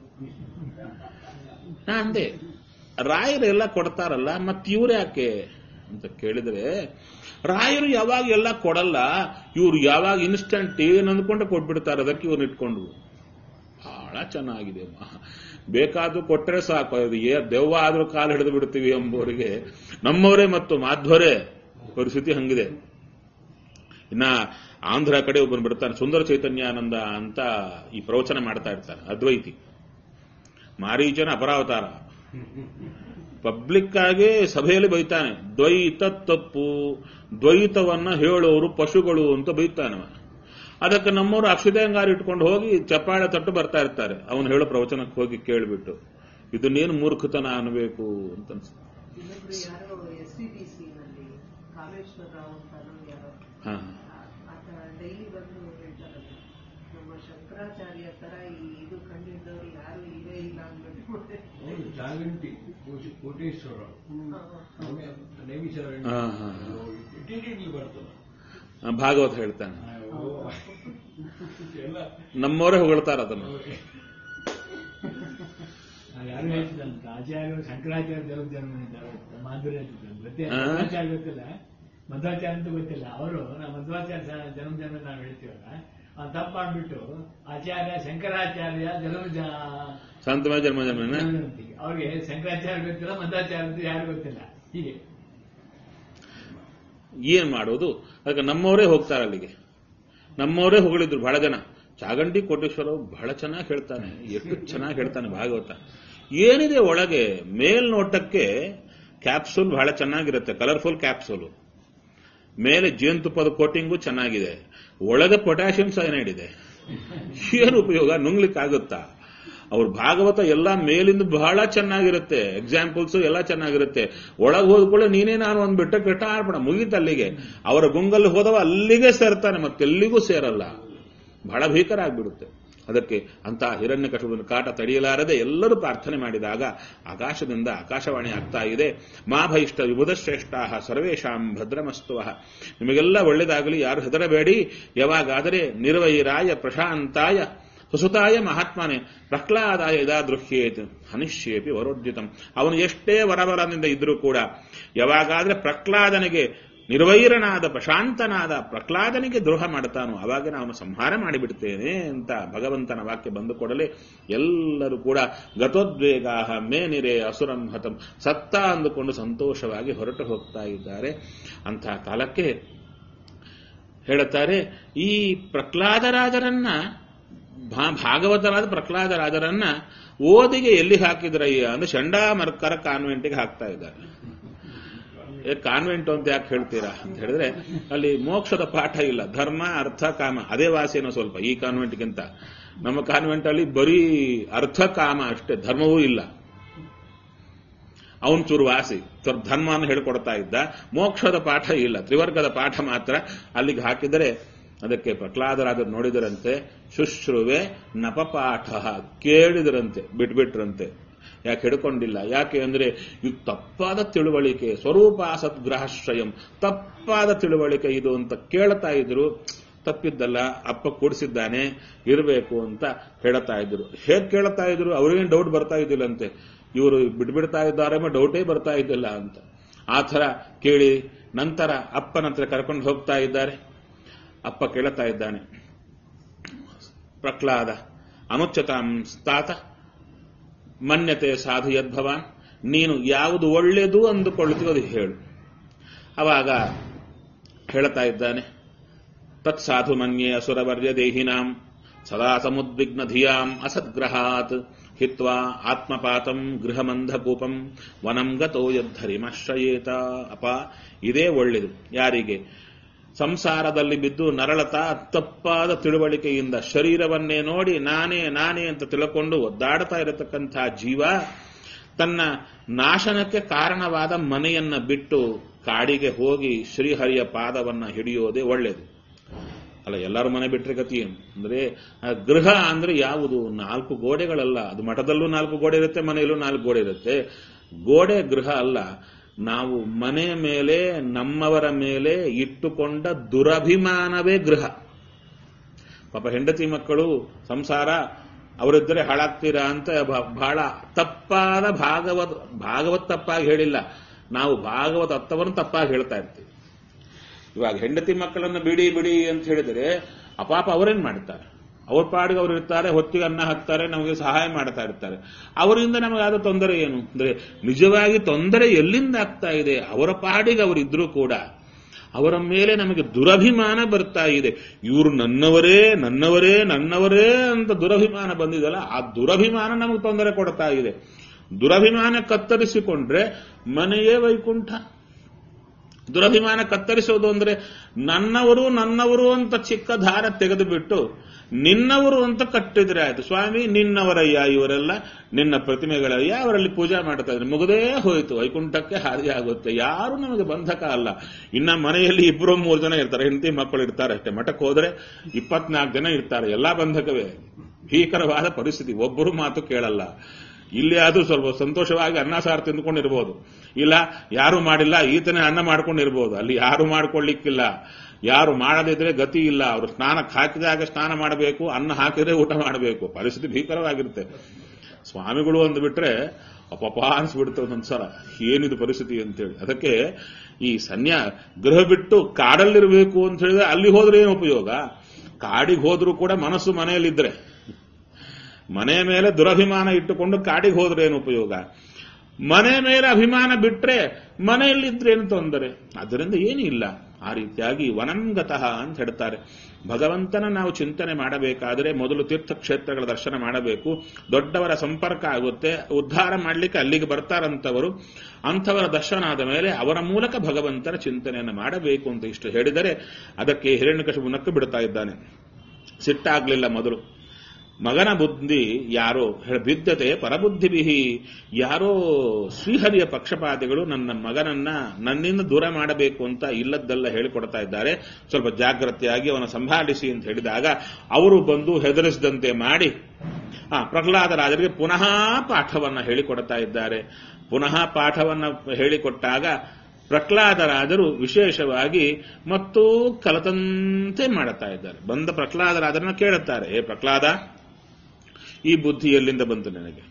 ನಾ ಅಂದೆ ರಾಯರೆಲ್ಲ ಕೊಡ್ತಾರಲ್ಲ ಮತ್ ಇವ್ರು ಯಾಕೆ ಅಂತ ಕೇಳಿದ್ರೆ ರಾಯರು ಯಾವಾಗ ಎಲ್ಲ ಕೊಡಲ್ಲ ಇವ್ರು ಯಾವಾಗ ಇನ್ಸ್ಟಂಟ್ ಏನ್ ಅಂದ್ಕೊಂಡು ಕೊಟ್ಬಿಡ್ತಾರೆ ಅದಕ್ಕೆ ಇವ್ರನ್ನ ಇಟ್ಕೊಂಡು ಬಹಳ ಚೆನ್ನಾಗಿದೆ ಅಮ್ಮ ಬೇಕಾದ್ರೂ ಕೊಟ್ಟರೆ ಸಾಕು ಅದು ಏ ದೆವ್ವ ಆದ್ರೂ ಕಾಲು ಹಿಡಿದು ಬಿಡ್ತೀವಿ ಎಂಬುವರಿಗೆ ನಮ್ಮವರೇ ಮತ್ತು ಮಾಧ್ವರೇ ಪರಿಸ್ಥಿತಿ ಹಂಗಿದೆ ಇನ್ನ ಆಂಧ್ರ ಕಡೆ ಒಬ್ಬನು ಬಿಡ್ತಾನೆ ಸುಂದರ ಚೈತನ್ಯಾನಂದ ಅಂತ ಈ ಪ್ರವಚನ ಮಾಡ್ತಾ ಇರ್ತಾನೆ ಅದ್ವೈತಿ ಮಾರೀಚನ ಅಪರಾವತಾರ ಪಬ್ಲಿಕ್ ಆಗಿ ಸಭೆಯಲ್ಲಿ ಬೈತಾನೆ ದ್ವೈತ ತಪ್ಪು ದ್ವೈತವನ್ನ ಹೇಳೋರು ಪಶುಗಳು ಅಂತ ಬೈತಾನೆ ಅವ. ಅದಕ್ಕೆ ನಮ್ಮವರು ಅಕ್ಷತೆಯಂಗಾರ ಇಟ್ಕೊಂಡು ಹೋಗಿ ಚಪ್ಪಾಳೆ ತಟ್ಟು ಬರ್ತಾ ಇರ್ತಾರೆ ಅವನು ಹೇಳೋ ಪ್ರವಚನಕ್ಕೆ ಹೋಗಿ ಕೇಳಿಬಿಟ್ಟು ಇದನ್ನೇನು ಮೂರ್ಖತನ ಅನ್ಬೇಕು ಅಂತ ಅನ್ಸುತ್ತೆ ಇನ್ನೊಬ್ರು ಯಾರೋ ಎಸ್ ಸಿ ಬಿ ಸಿ ನಲ್ಲಿ ಕಾಮೇಶ್ವರ ರಾವ್ ಅಂತಾನೋ ಯಾರೋ ಹಾ ಆ- ಆತ ಡೈಲಿ ಬಂದು ಹೇಳ್ತಾರಲ್ಲ ನಮ್ಮ ಶಂಕರಾಚಾರ್ಯ ತರ ಈ ಇದು ಕಂಡಿದ್ದವ್ರು ಯಾರು ಇದೇ ಇಲ್ಲ ಅಂದ್ಬಿಟ್ಟು ಹೌದು ಜಾಗಂಟಿ ಕೋಟಿ- ಕೋಟೇಶ್ವರ ನೈಮಿಷಾರಣ್ಯ ಹಾ, ಹಾ, ಇಟ್ಟಿಗೆ ಬರ್ತದೆ ಆ, ಭಾಗವತ ಹೇಳ್ತಾನೆ ಓ. ಎಲ್ಲ ನಮ್ಮವರೇ ಹೊಗಳ್ತಾರ ಅದನ್ನು ಯಾರು ಹೇಳ್ತಿದ್ದಂತ ಆಚಾರ್ಯರು ಶಂಕರಾಚಾರ್ಯ ದೇವ್ರ ಜನ್ಮ ಇದ್ದಾರೆ ಮಾಧುರ್ಯ ಹೇಳ್ತಿದ್ದಂತೆ ಗೊತ್ತಿಲ್ಲ ಆ? ಮಧ್ವಾಚಾರ್ಯ ಗೊತ್ತಿಲ್ಲ ಮಧ್ವಾಚಾರ್ಯ ಅಂತ ಗೊತ್ತಿಲ್ಲ ಅವರು ನಾವು ಮಧ್ವಾಚಾರ್ಯ ಸ- ಜನ್ಮ ಜನ್ಮ ನಾವು ಹೇಳ್ತೀವಲ್ಲ ಅವ್ನು ತಪ್ಪು ಮಾಡ್ಬಿಟ್ಟು ಆಚಾರ್ಯ ಶಂಕರಾಚಾರ್ಯ ಜನ್ಮ ಜ- ಸಂತಮಯ ಜನ್ಮ ಜನ್ಮನ ಜನ್ಮದಿನ. ಅವ್ರಿಗೆ ಶಂಕರಾಚಾರ್ಯ ಗೊತ್ತಿಲ್ಲ ಮಧ್ವಾಚಾರ್ಯ ಅಂತ ಯಾರು ಗೊತ್ತಿಲ್ಲ ಹೀಗೆ ಏನ್ ಮಾಡೋದು ಅದಕ್ಕೆ ನಮ್ಮವರೇ ಹೋಗ್ತಾರೆ ಅಲ್ಲಿಗೆ ನಮ್ಮವರೇ ಹೊಗಳಿದ್ರು ಬಹಳ ಜನ ಚಾಗಂಟಿ ಕೋಟೇಶ್ವರ ಬಹಳ ಚೆನ್ನಾಗಿ ಹೇಳ್ತಾನೆ ಎಷ್ಟು ಚೆನ್ನಾಗಿ ಹೇಳ್ತಾನೆ ಭಾಗವತ ಏನಿದೆ ಒಳಗೆ ಮೇಲ್ನೋಟಕ್ಕೆ ಕ್ಯಾಪ್ಸೂಲ್ ಬಹಳ ಚೆನ್ನಾಗಿರುತ್ತೆ ಕಲರ್ಫುಲ್ ಕ್ಯಾಪ್ಸೂಲ್ ಮೇಲೆ ಜೇನುತುಪ್ಪದ ಕೋಟಿಂಗು ಚೆನ್ನಾಗಿದೆ ಒಳಗೆ ಪೊಟ್ಯಾಷಿಯಂ ಸೈನೈಡ್ ಇದೆ ಏನು ಉಪಯೋಗ ನುಂಗ್ಲಿಕ್ಕಾಗುತ್ತಾ ಅವ್ರ ಭಾಗವತ ಎಲ್ಲ ಮೇಲಿಂದ ಬಹಳ ಚೆನ್ನಾಗಿರುತ್ತೆ ಎಕ್ಸಾಂಪಲ್ಸ್ ಎಲ್ಲ ಚೆನ್ನಾಗಿರುತ್ತೆ ಒಳಗೆ ಹೋದ್ಕೊಳ್ಳೆ ನೀನೇ ನಾನು ಒಂದ್ ಬಿಟ್ಟ ಕೆಟ್ಟ ಆಡ್ಬೇಡ ಮುಗೀತ ಅಲ್ಲಿಗೆ ಅವರ ಗುಂಗಲ್ಲಿ ಹೋದವ ಅಲ್ಲಿಗೆ ಸೇರ್ತಾನೆ ಮತ್ತೆಲ್ಲಿಗೂ ಸೇರಲ್ಲ ಬಹಳ ಭೀಕರ ಆಗ್ಬಿಡುತ್ತೆ ಅದಕ್ಕೆ ಅಂತ ಹಿರಣ್ಯ ಕಾಟ ತಡೆಯಲಾರದೆ ಎಲ್ಲರೂ ಪ್ರಾರ್ಥನೆ ಮಾಡಿದಾಗ ಆಕಾಶದಿಂದ ಆಕಾಶವಾಣಿ ಆಗ್ತಾ ಇದೆ ಮಾ ಭೈಷ್ಟ ವಿಬುಧ ಶ್ರೇಷ್ಠ ಸರ್ವೇಶಾಂ ಭದ್ರಮಸ್ತುವ ನಿಮಗೆಲ್ಲ ಒಳ್ಳೆಯದಾಗಲಿ ಯಾರು ಹೆದರಬೇಡಿ ಯಾವಾಗಾದರೆ ನಿರ್ವೈರಾಯ ಪ್ರಶಾಂತಾಯ ಸುಸುತಾಯ ಮಹಾತ್ಮನೆ ಪ್ರಹ್ಲಾದಾಯ ಇದಾ ದೃಶ್ಯೇತ್ ಹನಿಷ್ಯೇಪಿ ವರೋರ್ಜಿತಂ ಅವನು ಎಷ್ಟೇ ವರಬಲದಿಂದ ಇದ್ರೂ ಕೂಡ ಯಾವಾಗಾದ್ರೆ ಪ್ರಹ್ಲಾದನಿಗೆ ನಿರ್ವೈರನಾದ ಪ್ರಶಾಂತನಾದ ಪ್ರಹ್ಲಾದನಿಗೆ ದ್ರೋಹ ಮಾಡ್ತಾನೋ ಅವಾಗ ನಾನು ಸಂಹಾರ ಮಾಡಿಬಿಡ್ತೇನೆ ಅಂತ ಭಗವಂತನ ವಾಕ್ಯ ಬಂದು ಕೊಡಲೇ ಎಲ್ಲರೂ ಕೂಡ ಗತೋದ್ವೇಗಾ ಮೇನಿರೆ ಅಸುರಂ ಹತಂ ಸತ್ತ ಅಂದುಕೊಂಡು ಸಂತೋಷವಾಗಿ ಹೊರಟು ಹೋಗ್ತಾ ಇದ್ದಾರೆ ಅಂಥ ಕಾಲಕ್ಕೆ ಹೇಳುತ್ತಾರೆ ಈ ಪ್ರಹ್ಲಾದರಾಜರನ್ನ ಭಾ- ಭಾಗವತರಾದ ಪ್ರಹ್ಲಾದರಾಜರನ್ನ ಓದಿಗೆ ಎಲ್ಲಿ ಹಾಕಿದ್ರಯ್ಯ ಅಂದ್ರೆ ಚಂಡಾಮರ್ಕರ ಕಾನ್ವೆಂಟಿಗೆ ಹಾಕ್ತಾ ಇದ್ದಾರೆ ಏ ಕಾನ್ವೆಂಟ್ ಅಂತ ಯಾಕೆ ಹೇಳ್ತೀರಾ ಅಂತ ಹೇಳಿದ್ರೆ ಅಲ್ಲಿ ಮೋಕ್ಷದ ಪಾಠ ಇಲ್ಲ ಧರ್ಮ ಅರ್ಥ ಕಾಮ ಅದೇ ವಾಸಿನೋ ಸ್ವಲ್ಪ ಈ ಕಾನ್ವೆಂಟ್ಗಿಂತ ನಮ್ಮ ಕಾನ್ವೆಂಟ್ ಅಲ್ಲಿ ಬರೀ ಅರ್ಥ ಕಾಮ ಅಷ್ಟೇ ಧರ್ಮವೂ ಇಲ್ಲ ಅವನ್ ಚೂರು ವಾಸಿ ಸ್ವಲ್ಪ ಧರ್ಮವನ್ನು ಹೇಳ್ಕೊಡ್ತಾ ಇದ್ದ ಮೋಕ್ಷದ ಪಾಠ ಇಲ್ಲ ತ್ರಿವರ್ಗದ ಪಾಠ ಮಾತ್ರ ಅಲ್ಲಿಗೆ ಹಾಕಿದರೆ ಅದಕ್ಕೆ ಪ್ರಹ್ಲಾದರಾದರು ನೋಡಿದರಂತೆ ಶುಶ್ರುವೆ ನಪಪಾಠ ಕೇಳಿದರಂತೆ ಬಿಟ್ಬಿಟ್ರಂತೆ ಯಾಕೆ ಹಿಡ್ಕೊಂಡಿಲ್ಲ ಯಾಕೆ ಅಂದ್ರೆ ಇದು ತಪ್ಪಾದ ತಿಳುವಳಿಕೆ ಸ್ವರೂಪ ಸದ್ಗ್ರಹಶ್ರಯಂ ತಪ್ಪಾದ ತಿಳುವಳಿಕೆ ಇದು ಅಂತ ಕೇಳ್ತಾ ಇದ್ರು ತಪ್ಪಿದ್ದಲ್ಲ ಅಪ್ಪ ಕೂಡಿಸಿದ್ದಾನೆ ಇರಬೇಕು ಅಂತ ಹೇಳ್ತಾ ಇದ್ರು ಹೇಗ್ ಕೇಳ್ತಾ ಇದ್ರು ಅವ್ರಿಗೇನು ಡೌಟ್ ಬರ್ತಾ ಇದ್ದಿಲ್ಲಂತೆ ಇವರು ಬಿಡ್ಬಿಡ್ತಾ ಇದ್ದಾರೆ ಡೌಟೇ ಬರ್ತಾ ಇದ್ದಿಲ್ಲ ಅಂತ ಆ ಥರ ಕೇಳಿ ನಂತರ ಅಪ್ಪನ ಹತ್ರ ಕರ್ಕೊಂಡು ಹೋಗ್ತಾ ಇದ್ದಾರೆ ಅಪ್ಪ ಕೇಳ್ತಾ ಇದ್ದಾನೆ ಪ್ರಹ್ಲಾದ ಅನುಚ್ಯತಾಂ ತಾತ ಮನ್ಯತೆ ಸಾಧು ಯದ್ಭವಾನ್ ನೀನು ಯಾವುದು ಒಳ್ಳೆಯದು ಅಂದುಕೊಳ್ಳುತ್ತೀವೋ ಅದು ಹೇಳು ಅವಾಗ ಹೇಳ್ತಾ ಇದ್ದಾನೆ ತತ್ಸಾಧು ಮನ್ಯೆ ಅಸುರವರ್ಯ ದೇಹಿನಾಂ ಸದಾ ಸಮುದ್ವಿಗ್ನ ಧಿಯಾಂ ಅಸದ್ಗ್ರಹಾತ್ ಹಿತ್ವಾ ಆತ್ಮಪಾತಂ ಗೃಹಮಂಧಕೂಪಂ ವನಂ ಗತೋ ಯದ್ಧರಿಮಶ್ರಯೇತ ಅಪ ಇದೇ ಒಳ್ಳೆಯದು ಯಾರಿಗೆ ಸಂಸಾರದಲ್ಲಿ ಬಿದ್ದು ನರಳತ ತಪ್ಪಾದ ತಿಳುವಳಿಕೆಯಿಂದ ಶರೀರವನ್ನೇ ನೋಡಿ ನಾನೇ ನಾನೇ ಅಂತ ತಿಳ್ಕೊಂಡು ಒದ್ದಾಡ್ತಾ ಇರತಕ್ಕಂಥ ಜೀವ ತನ್ನ ನಾಶನಕ್ಕೆ ಕಾರಣವಾದ ಮನೆಯನ್ನ ಬಿಟ್ಟು ಕಾಡಿಗೆ ಹೋಗಿ ಶ್ರೀಹರಿಯ ಪಾದವನ್ನ ಹಿಡಿಯೋದೇ ಒಳ್ಳೆಯದು ಅಲ್ಲ ಎಲ್ಲರೂ ಮನೆ ಬಿಟ್ಟರೆ ಗತಿ ಏನು ಅಂದ್ರೆ ಆ ಗೃಹ ಅಂದ್ರೆ ಯಾವುದು ನಾಲ್ಕು ಗೋಡೆಗಳಲ್ಲ ಅದು ಮಠದಲ್ಲೂ ನಾಲ್ಕು ಗೋಡೆ ಇರುತ್ತೆ ಮನೆಯಲ್ಲೂ ನಾಲ್ಕು ಗೋಡೆ ಇರುತ್ತೆ ಗೋಡೆ ಗೃಹ ಅಲ್ಲ ನಾವು ಮನೆ ಮೇಲೆ ನಮ್ಮವರ ಮೇಲೆ ಇಟ್ಟುಕೊಂಡ ದುರಭಿಮಾನವೇ ಗೃಹ ಪಾಪ ಹೆಂಡತಿ ಮಕ್ಕಳು ಸಂಸಾರ ಅವರಿದ್ದರೆ ಹಾಳಾಗ್ತೀರಾ ಅಂತ ಬ- ಬಹಳ ತಪ್ಪಾದ ಭಾಗವತ್ ಭಾಗವತ್ ತಪ್ಪಾಗಿ ಹೇಳಿಲ್ಲ ನಾವು ಭಾಗವತ ಅರ್ಥವನ್ನು ತಪ್ಪಾಗಿ ಹೇಳ್ತಾ ಇರ್ತೀವಿ ಇವಾಗ ಹೆಂಡತಿ ಮಕ್ಕಳನ್ನು ಬಿಡಿ ಬಿಡಿ ಅಂತ ಹೇಳಿದರೆ ಅಪಾಪ ಅವರೇನ್ ಮಾಡ್ತಾರೆ ಅವ್ರ ಪಾಡಿಗೆ ಅವ್ರು ಇರ್ತಾರೆ ಹೊತ್ತಿಗೆ ಅನ್ನ ಹಾಕ್ತಾರೆ ನಮಗೆ ಸಹಾಯ ಮಾಡ್ತಾ ಇರ್ತಾರೆ ಅವರಿಂದ ನಮಗಾದ ತೊಂದರೆ ಏನು ಅಂದ್ರೆ ನಿಜವಾಗಿ ತೊಂದರೆ ಎಲ್ಲಿಂದ ಆಗ್ತಾ ಇದೆ ಅವರ ಪಾಡಿಗೆ ಅವರಿದ್ರೂ ಕೂಡ ಅವರ ಮೇಲೆ ನಮಗೆ ದುರಭಿಮಾನ ಬರ್ತಾ ಇದೆ ಇವರು ನನ್ನವರೇ ನನ್ನವರೇ ನನ್ನವರೇ ಅಂತ ದುರಭಿಮಾನ ಬಂದಿದಲ್ಲ ಆ ದುರಭಿಮಾನ ನಮಗೆ ತೊಂದರೆ ಕೊಡ್ತಾ ಇದೆ ದುರಭಿಮಾನ ಕತ್ತರಿಸಿಕೊಂಡ್ರೆ ಮನೆಯೇ ವೈಕುಂಠ ದುರಭಿಮಾನ ಕತ್ತರಿಸೋದು ಅಂದ್ರೆ ನನ್ನವರು ನನ್ನವರು ಅಂತ ಚಿಕ್ಕ ದಾರ ತೆಗೆದು ಬಿಟ್ಟು ನಿನ್ನವರು ಅಂತ ಕಟ್ಟಿದ್ರೆ ಆಯ್ತು ಸ್ವಾಮಿ ನಿನ್ನವರಯ್ಯ ಇವರೆಲ್ಲ ನಿನ್ನ ಪ್ರತಿಮೆಗಳಯ್ಯ ಅವರಲ್ಲಿ ಪೂಜೆ ಮಾಡ್ತಾ ಇದ್ರೆ ಮುಗದೇ ಹೋಯಿತು ವೈಕುಂಠಕ್ಕೆ ಹಾದಿ ಆಗುತ್ತೆ ಯಾರು ನಮಗೆ ಬಂಧಕ ಅಲ್ಲ ಇನ್ನ ಮನೆಯಲ್ಲಿ ಇಬ್ಬರು ಮೂರು ಜನ ಇರ್ತಾರೆ ಹೆಂಡತಿ ಮಕ್ಕಳು ಇರ್ತಾರೆ ಅಷ್ಟೇ ಮಠಕ್ಕೆ ಹೋದ್ರೆ ಇಪ್ಪತ್ನಾಲ್ಕು ಜನ ಇರ್ತಾರೆ ಎಲ್ಲಾ ಬಂಧಕವೇ ಭೀಕರವಾದ ಪರಿಸ್ಥಿತಿ ಒಬ್ಬರು ಮಾತು ಕೇಳಲ್ಲ ಇಲ್ಲಿ ಆದ್ರೂ ಸ್ವಲ್ಪ ಸಂತೋಷವಾಗಿ ಅನ್ನ ಸಾರು ತಿಂದ್ಕೊಂಡಿರ್ಬೋದು ಇಲ್ಲ ಯಾರು ಮಾಡಿಲ್ಲ ಈತನೇ ಅನ್ನ ಮಾಡ್ಕೊಂಡಿರ್ಬೋದು ಅಲ್ಲಿ ಯಾರು ಮಾಡ್ಕೊಳ್ಳಿಕ್ಕಿಲ್ಲ ಯಾರು ಮಾಡದಿದ್ರೆ ಗತಿ ಇಲ್ಲ ಅವರು ಸ್ನಾನಕ್ಕೆ ಹಾಕಿದಾಗ ಸ್ನಾನ ಮಾಡಬೇಕು ಅನ್ನ ಹಾಕಿದ್ರೆ ಊಟ ಮಾಡಬೇಕು ಪರಿಸ್ಥಿತಿ ಭೀಕರವಾಗಿರುತ್ತೆ ಸ್ವಾಮಿಗಳು ಅಂದ್ಬಿಟ್ರೆ ಅಪಪ ಅನ್ಸ್ಬಿಡುತ್ತೆ ಒಂದೊಂದ್ಸಲ ಏನಿದು ಪರಿಸ್ಥಿತಿ ಅಂತೇಳಿ ಅದಕ್ಕೆ ಈ ಸನ್ಯಾ ಗೃಹ ಬಿಟ್ಟು ಕಾಡಲ್ಲಿರಬೇಕು ಅಂತ ಹೇಳಿದ್ರೆ ಅಲ್ಲಿ ಹೋದ್ರೆ ಏನು ಉಪಯೋಗ ಕಾಡಿಗೆ ಹೋದ್ರೂ ಕೂಡ ಮನಸ್ಸು ಮನೆಯಲ್ಲಿದ್ರೆ ಮನೆ ಮೇಲೆ ದುರಭಿಮಾನ ಇಟ್ಟುಕೊಂಡು ಕಾಡಿಗೆ ಹೋದ್ರೆ ಏನು ಉಪಯೋಗ ಮನೆ ಮೇಲೆ ಅಭಿಮಾನ ಬಿಟ್ರೆ ಮನೆಯಲ್ಲಿದ್ರೇನು ತೊಂದರೆ ಅದರಿಂದ ಏನಿಲ್ಲ ಆ ರೀತಿಯಾಗಿ ವನಂಗತಃ ಅಂತ ಹೇಳ್ತಾರೆ ಭಗವಂತನ ನಾವು ಚಿಂತನೆ ಮಾಡಬೇಕಾದರೆ ಮೊದಲು ತೀರ್ಥಕ್ಷೇತ್ರಗಳ ದರ್ಶನ ಮಾಡಬೇಕು ದೊಡ್ಡವರ ಸಂಪರ್ಕ ಆಗುತ್ತೆ ಉದ್ಧಾರ ಮಾಡಲಿಕ್ಕೆ ಅಲ್ಲಿಗೆ ಬರ್ತಾರಂತವರು ಅಂಥವರ ದರ್ಶನ ಆದ ಮೇಲೆ ಅವರ ಮೂಲಕ ಭಗವಂತನ ಚಿಂತನೆಯನ್ನು ಮಾಡಬೇಕು ಅಂತ ಇಷ್ಟು ಹೇಳಿದರೆ ಅದಕ್ಕೆ ಹಿರಣ್ಯಕಶಿಪು ನಕ್ಕು ಬಿಡ್ತಾ ಇದ್ದಾನೆ ಸಿಟ್ಟಾಗ್ಲಿಲ್ಲ ಮೊದಲು ಮಗನ ಬುದ್ಧಿ ಯಾರೋ ಹೇಳ- ಬಿದ್ಯತೆ ಪರಬುದ್ಧಿಬಿಹಿ ಯಾರೋ ಶ್ರೀಹರಿಯ ಪಕ್ಷಪಾತಿಗಳು ನನ್ನ ಮಗನನ್ನ ನನ್ನಿಂದ ದೂರ ಮಾಡಬೇಕು ಅಂತ ಇಲ್ಲದ್ದೆಲ್ಲ ಹೇಳಿಕೊಡ್ತಾ ಇದ್ದಾರೆ ಸ್ವಲ್ಪ ಜಾಗ್ರತೆಯಾಗಿ ಅವನ ಸಂಭಾಳಿಸಿ ಅಂತ ಹೇಳಿದಾಗ ಅವರು ಬಂದು ಹೆದರಿಸಿದಂತೆ ಮಾಡಿ ಆ ಪ್ರಹ್ಲಾದರಾಜರಿಗೆ ಪುನಃ ಪಾಠವನ್ನ ಹೇಳಿಕೊಡ್ತಾ ಇದ್ದಾರೆ ಪುನಃ ಪಾಠವನ್ನ ಹೇಳಿಕೊಟ್ಟಾಗ ಪ್ರಹ್ಲಾದರಾಜರು ವಿಶೇಷವಾಗಿ ಮತ್ತು ಕಲತಂತೆ ಮಾಡುತ್ತಾ ಇದ್ದಾರೆ ಬಂದ ಪ್ರಹ್ಲಾದರಾಜರನ್ನ ಕೇಳುತ್ತಾರೆ ಏ ಪ್ರಹ್ಲಾದ ಈ ಬುದ್ಧಿ ಎಲ್ಲಿಂದ ಬಂತು ನಿನಗೆ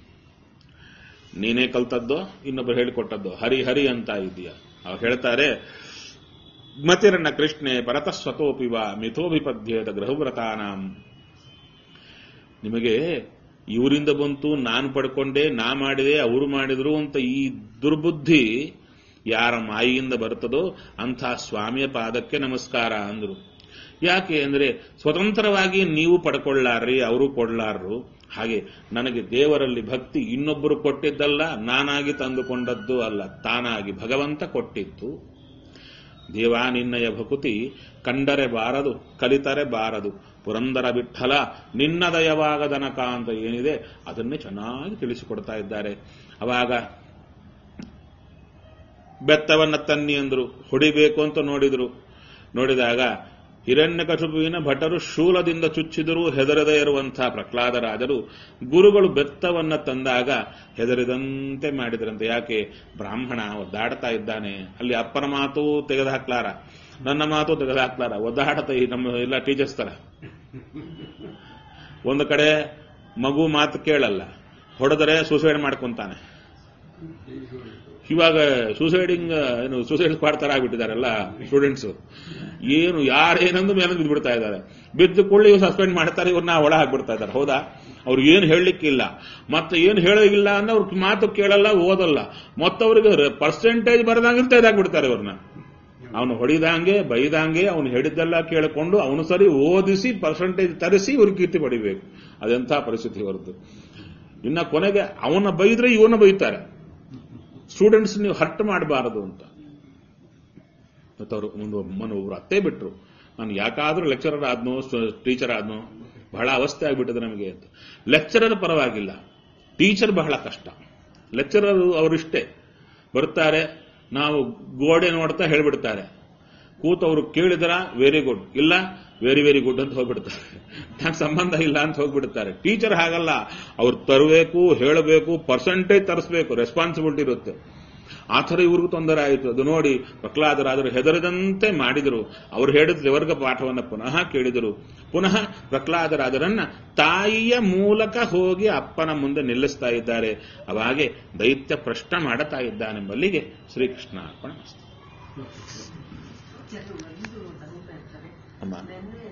ನೀನೇ ಕಲ್ತದ್ದೋ ಇನ್ನೊಬ್ಬರು ಹೇಳಿಕೊಟ್ಟದ್ದೋ ಹರಿ ಹರಿ ಅಂತ ಇದೆಯಾ ಅವಾಗ ಹೇಳ್ತಾರೆ ಮತಿರನ್ನ ಕೃಷ್ಣೆ ಪರತ ಸ್ವತೋಪಿವ ಮಿಥೋಭಿಪದ್ಯೇತ ಗೃಹವ್ರತಾನಾಂ ನಿಮಗೆ ಇವರಿಂದ ಬಂತು ನಾನು ಪಡ್ಕೊಂಡೆ ನಾ ಮಾಡಿದೆ ಅವರು ಮಾಡಿದ್ರು ಅಂತ ಈ ದುರ್ಬುದ್ಧಿ ಯಾರ ಮಾಯಿಯಿಂದ ಬರ್ತದೋ ಅಂಥ ಸ್ವಾಮಿಯ ಪಾದಕ್ಕೆ ನಮಸ್ಕಾರ ಅಂದ್ರು ಯಾಕೆ ಅಂದ್ರೆ ಸ್ವತಂತ್ರವಾಗಿ ನೀವು ಪಡ್ಕೊಳ್ಳಾರ್ರಿ ಅವರು ಕೊಡ್ಲಾರ್ರು ಹಾಗೆ ನನಗೆ ದೇವರಲ್ಲಿ ಭಕ್ತಿ ಇನ್ನೊಬ್ಬರು ಕೊಟ್ಟಿದ್ದಲ್ಲ ನಾನಾಗಿ ತಂದುಕೊಂಡದ್ದು ಅಲ್ಲ ತಾನಾಗಿ ಭಗವಂತ ಕೊಟ್ಟಿತ್ತು ದೇವ ನಿನ್ನಯ ಭಕುತಿ ಕಂಡರೆ ಬಾರದು ಕಲಿತರೆ ಬಾರದು ಪುರಂದರ ವಿಠಲ ನಿನ್ನ ದಯವಾಗದನಕ ಅಂತ ಏನಿದೆ ಅದನ್ನೇ ಚೆನ್ನಾಗಿ ತಿಳಿಸಿಕೊಡ್ತಾ ಇದ್ದಾರೆ ಅವಾಗ ಬೆತ್ತವನ್ನ ತನ್ನಿ ಅಂದ್ರು ಹೊಡಿಬೇಕು ಅಂತ ನೋಡಿದ್ರು ನೋಡಿದಾಗ ಹಿರಣ್ಯಕಶುಪುವಿನ ಭಟರು ಶೂಲದಿಂದ ಚುಚ್ಚಿದರೂ ಹೆದರದೇ ಇರುವಂತಹ ಪ್ರಹ್ಲಾದರಾಜರು ಗುರುಗಳು ಬೆತ್ತವನ್ನ ತಂದಾಗ ಹೆದರಿದಂತೆ ಮಾಡಿದ್ರಂತೆ ಯಾಕೆ ಬ್ರಾಹ್ಮಣ ಒದ್ದಾಡ್ತಾ ಇದ್ದಾನೆ ಅಲ್ಲಿ ಅಪ್ಪನ ಮಾತು ತೆಗೆದುಹಾಕ್ಲಾರ ನನ್ನ ಮಾತು ತೆಗೆದುಹಾಕ್ಲಾರ ಒದ್ದಾಡ್ತಾ ಈ ನಮ್ಮ ಎಲ್ಲ ಟೀಚರ್ಸ್ ತರ ಒಂದು ಕಡೆ ಮಗು ಮಾತು ಕೇಳಲ್ಲ ಹೊಡೆದರೆ ಸೂಸೈಡ್ ಮಾಡ್ಕೊಂತಾನೆ ಇವಾಗ ಸೂಸೈಡಿಂಗ್ ಏನು ಸೂಸೈಡ್ ಸ್ಕ್ವಾಡ್ ತರ ಆಗ್ಬಿಟ್ಟಿದಾರಲ್ಲ ಸ್ಟೂಡೆಂಟ್ಸ್ ಏನು ಯಾರೇನಂದು ಮೇಲೆ ಬಿದ್ದು ಬಿಡ್ತಾ ಇದ್ದಾರೆ ಬಿದ್ದು ಕೊಳ್ಳಿ ಸಸ್ಪೆಂಡ್ ಮಾಡ್ತಾರೆ ಇವ್ರನ್ನ ಒಳ ಹಾಕ್ಬಿಡ್ತಾ ಇದ್ದಾರೆ ಹೌದಾ ಅವ್ರು ಏನು ಹೇಳಲಿಕ್ಕಿಲ್ಲ ಮತ್ತೆ ಏನು ಹೇಳೋಗಿಲ್ಲ ಅಂದ್ರೆ ಅವ್ರ ಮಾತು ಕೇಳಲ್ಲ ಓದಲ್ಲ ಮತ್ತವ್ರಿಗೆ ಪರ್ಸೆಂಟೇಜ್ ಬರದಂಗೆ ತೆಗೆದಾಕ್ಬಿಡ್ತಾರೆ ಇವ್ರನ್ನ ಅವನು ಹೊಡಿದಂಗೆ ಬೈದಂಗೆ ಅವನು ಹೇಳಿದ್ದೆಲ್ಲ ಕೇಳಿಕೊಂಡು ಅವನು ಸರಿ ಓದಿಸಿ ಪರ್ಸೆಂಟೇಜ್ ತರಿಸಿ ಇವ್ರಿಗೆ ಕೀರ್ತಿ ಪಡಿಬೇಕು ಅದೆಂಥ ಪರಿಸ್ಥಿತಿ ಹೊರತು ಇನ್ನ ಕೊನೆಗೆ ಅವನ ಬೈದ್ರೆ ಇವನ್ನ ಬೈತಾರೆ ಸ್ಟೂಡೆಂಟ್ಸ್ ನೀವು ಹರ್ಟ್ ಮಾಡಬಾರದು ಅಂತ ಮತ್ತವರು ಒಂದು ಮನ ಒಬ್ರು ಅತ್ತೆ ಬಿಟ್ರು ನಾನು ಯಾಕಾದ್ರೂ ಲೆಕ್ಚರರ್ ಆದ್ನೋ ಟೀಚರ್ ಆದ್ನೋ ಬಹಳ ಅವಸ್ಥೆ ಆಗ್ಬಿಟ್ಟದೆ ನಮಗೆ ಅಂತ ಲೆಕ್ಚರರ್ ಪರವಾಗಿಲ್ಲ ಟೀಚರ್ ಬಹಳ ಕಷ್ಟ ಲೆಕ್ಚರರ್ ಅವರಿಷ್ಟೇ ಬರ್ತಾರೆ ನಾವು ಗೋಡೆ ನೋಡ್ತಾ ಹೇಳ್ಬಿಡ್ತಾರೆ ಕೂತವ್ರು ಕೇಳಿದ್ರ ವೆರಿ ಗುಡ್ ಇಲ್ಲ ವೆರಿ ವೆರಿ ಗುಡ್ ಅಂತ ಹೋಗ್ಬಿಡ್ತಾರೆ ನಂಗೆ ಸಂಬಂಧ ಇಲ್ಲ ಅಂತ ಹೋಗ್ಬಿಡ್ತಾರೆ ಟೀಚರ್ ಹಾಗಲ್ಲ ಅವ್ರು ತರಬೇಕು ಹೇಳಬೇಕು ಪರ್ಸೆಂಟೇಜ್ ತರಿಸ್ಬೇಕು ರೆಸ್ಪಾನ್ಸಿಬಿಲಿಟಿ ಇರುತ್ತೆ ಆ ಥರ ಇವ್ರಿಗೂ ತೊಂದರೆ ಆಯಿತು ಅದು ನೋಡಿ ಪ್ರಹ್ಲಾದರಾದರು ಹೆದರದಂತೆ ಮಾಡಿದರು ಅವರು ಹೇಳಿದ ತ್ರಿವರ್ಗ ಪಾಠವನ್ನು ಪುನಃ ಕೇಳಿದರು ಪುನಃ ಪ್ರಹ್ಲಾದರಾಜರನ್ನ ತಾಯಿಯ ಮೂಲಕ ಹೋಗಿ ಅಪ್ಪನ ಮುಂದೆ ನಿಲ್ಲಿಸ್ತಾ ಇದ್ದಾರೆ ಅವಾಗೆ ದೈತ್ಯ ಪ್ರಶ್ನೆ ಮಾಡುತ್ತಾ ಇದ್ದಾನೆಂಬಲ್ಲಿಗೆ ಶ್ರೀಕೃಷ್ಣ ಅರ್ಪಣ ಕೆಲವು ಒಂದು ಡೌಟ್ ಆಗ್ತಾರೆ ಅಮ್ಮ ನೆನ್ನೆ